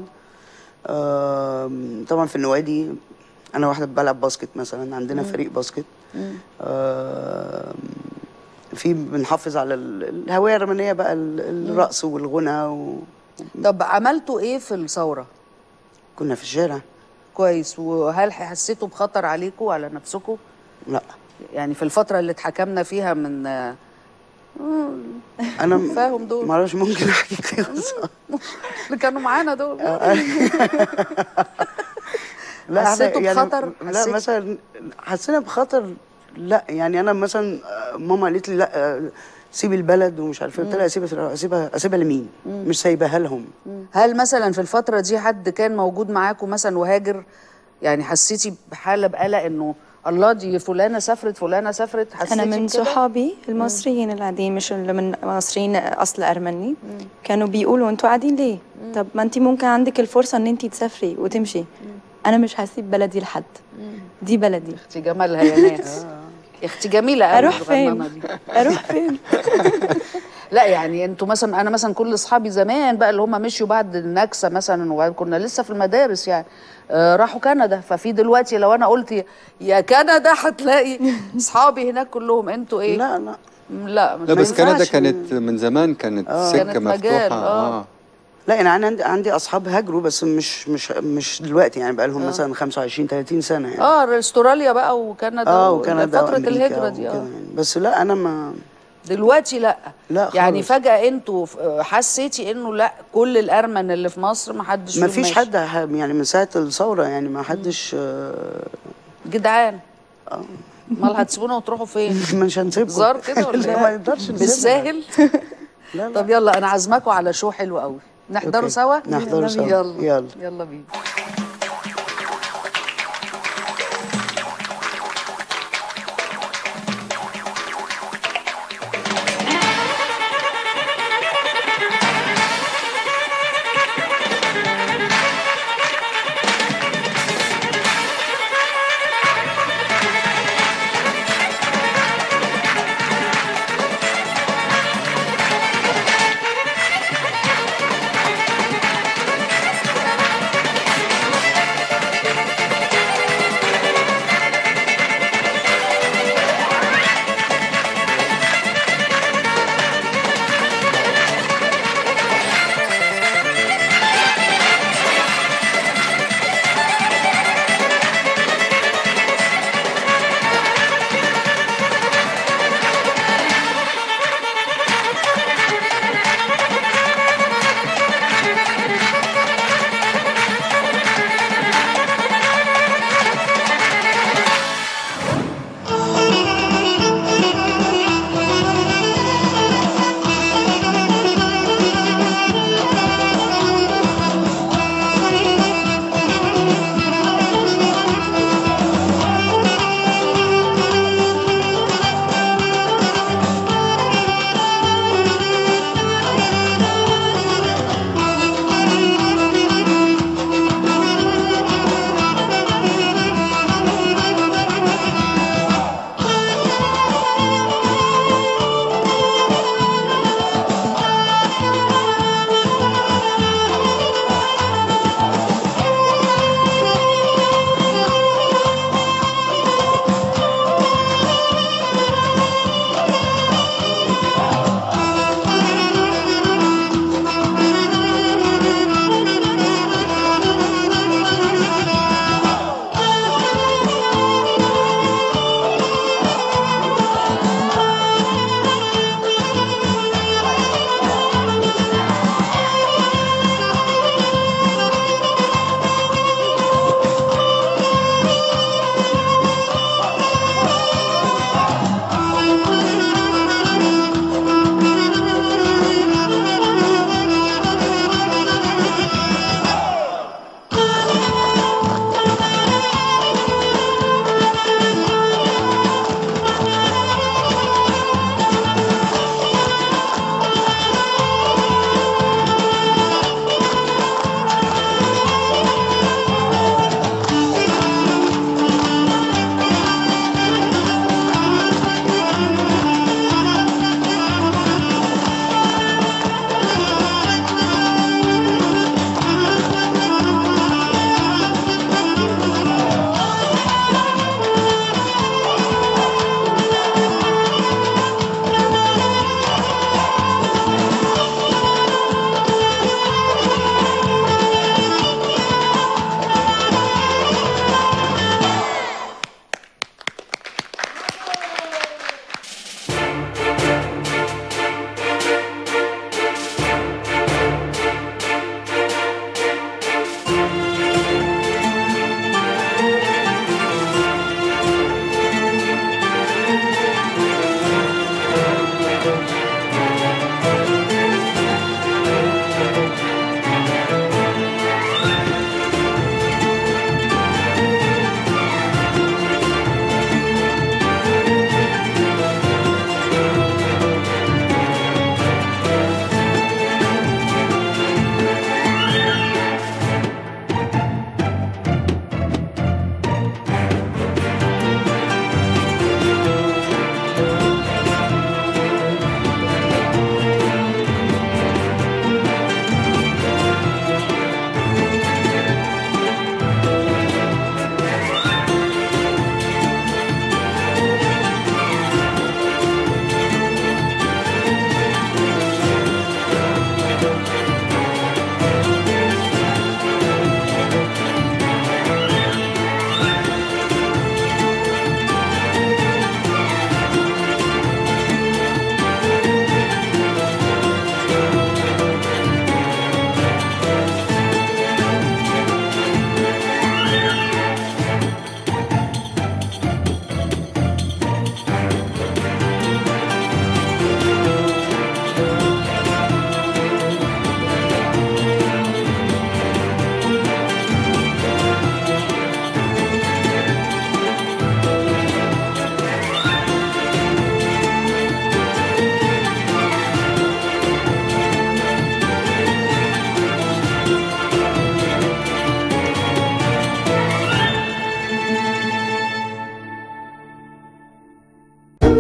R: آم، طبعا في النوادي انا واحده بلعب باسكت مثلا عندنا
A: مم.
R: فريق باسكت
A: مم.
R: آم، في بنحافظ على ال- الهويه الرمانيه بقى ال- الرقص والغنى و...
A: طب عملتوا ايه في الثوره
R: كنا في الشارع
A: كويس وهل حسيتوا بخطر عليكم على نفسكم
R: لا
A: يعني في الفتره اللي اتحكمنا فيها من آه،
R: انا
A: فاهم دول
R: ما اعرفش ممكن احكي كده
A: اللي كانوا معانا دول
R: لا إحنا
A: حسيتوا
R: يعني
A: بخطر؟
R: لا
A: حسيت-
R: مثلا حسينا بخطر لا يعني انا مثلا آه، ماما قالت لي لا آه، سيبي البلد ومش عارفه إيه. قلت لها اسيبها اسيبها اسيبها لمين؟ مش سايباها لهم
A: هل مثلا في الفتره دي حد كان موجود معاكم مثلا وهاجر يعني حسيتي بحاله بقلق انه الله دي فلانه سافرت فلانه سافرت حسيتي
Q: انا من
A: بكده؟
Q: صحابي المصريين العاديين مش اللي من مصريين اصل ارمني كانوا بيقولوا انتوا قاعدين ليه طب ما انت ممكن عندك الفرصه ان انت تسافري وتمشي انا مش هسيب بلدي لحد دي بلدي
A: اختي جمالها يا ناس يا اختي جميله قوي
Q: اروح فين
A: الغنانة دي.
Q: اروح فين
A: لا يعني انتوا مثلا انا مثلا كل اصحابي زمان بقى اللي هم مشوا بعد النكسه مثلا وكنا لسه في المدارس يعني آه راحوا كندا ففي دلوقتي لو انا قلت يا كندا هتلاقي اصحابي هناك كلهم انتوا ايه
R: لا لا
A: لا
S: لا بس كندا كانت من زمان كانت
R: آه.
S: سكه
A: كانت مجال،
S: مفتوحه
A: آه.
S: اه
R: لا انا عندي عندي اصحاب هاجروا بس مش مش مش دلوقتي يعني بقى لهم
A: آه.
R: مثلا 25 30 سنه يعني
A: اه استراليا بقى وكندا
R: اه
A: و-
R: وكندا
A: فتره
R: وأمريكا
A: الهجره دي
R: وكده
A: اه
R: يعني. بس لا انا ما
A: دلوقتي لا
R: لا
A: يعني
R: خالص.
A: فجاه انتوا ف- حسيتي انه لا كل الارمن اللي في مصر ما حدش
R: ما
A: فيهم
R: فيش
A: ماشي.
R: حد ه- يعني من ساعه الثوره يعني ما حدش آه،
A: جدعان امال هتسيبونا وتروحوا فين
R: مش هنسيبكم
A: زار كده ولا
R: لا،
A: إيه؟
R: ما نقدرش نسيبها.
A: بالساهل طب يلا انا عازماكم على شو حلو قوي نحضره
R: أوكي.
A: سوا
R: نحضره
A: يلا
R: سوا.
A: بينا. يلا
R: يلا.
A: يلا بينا
J: Thank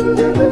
E: Thank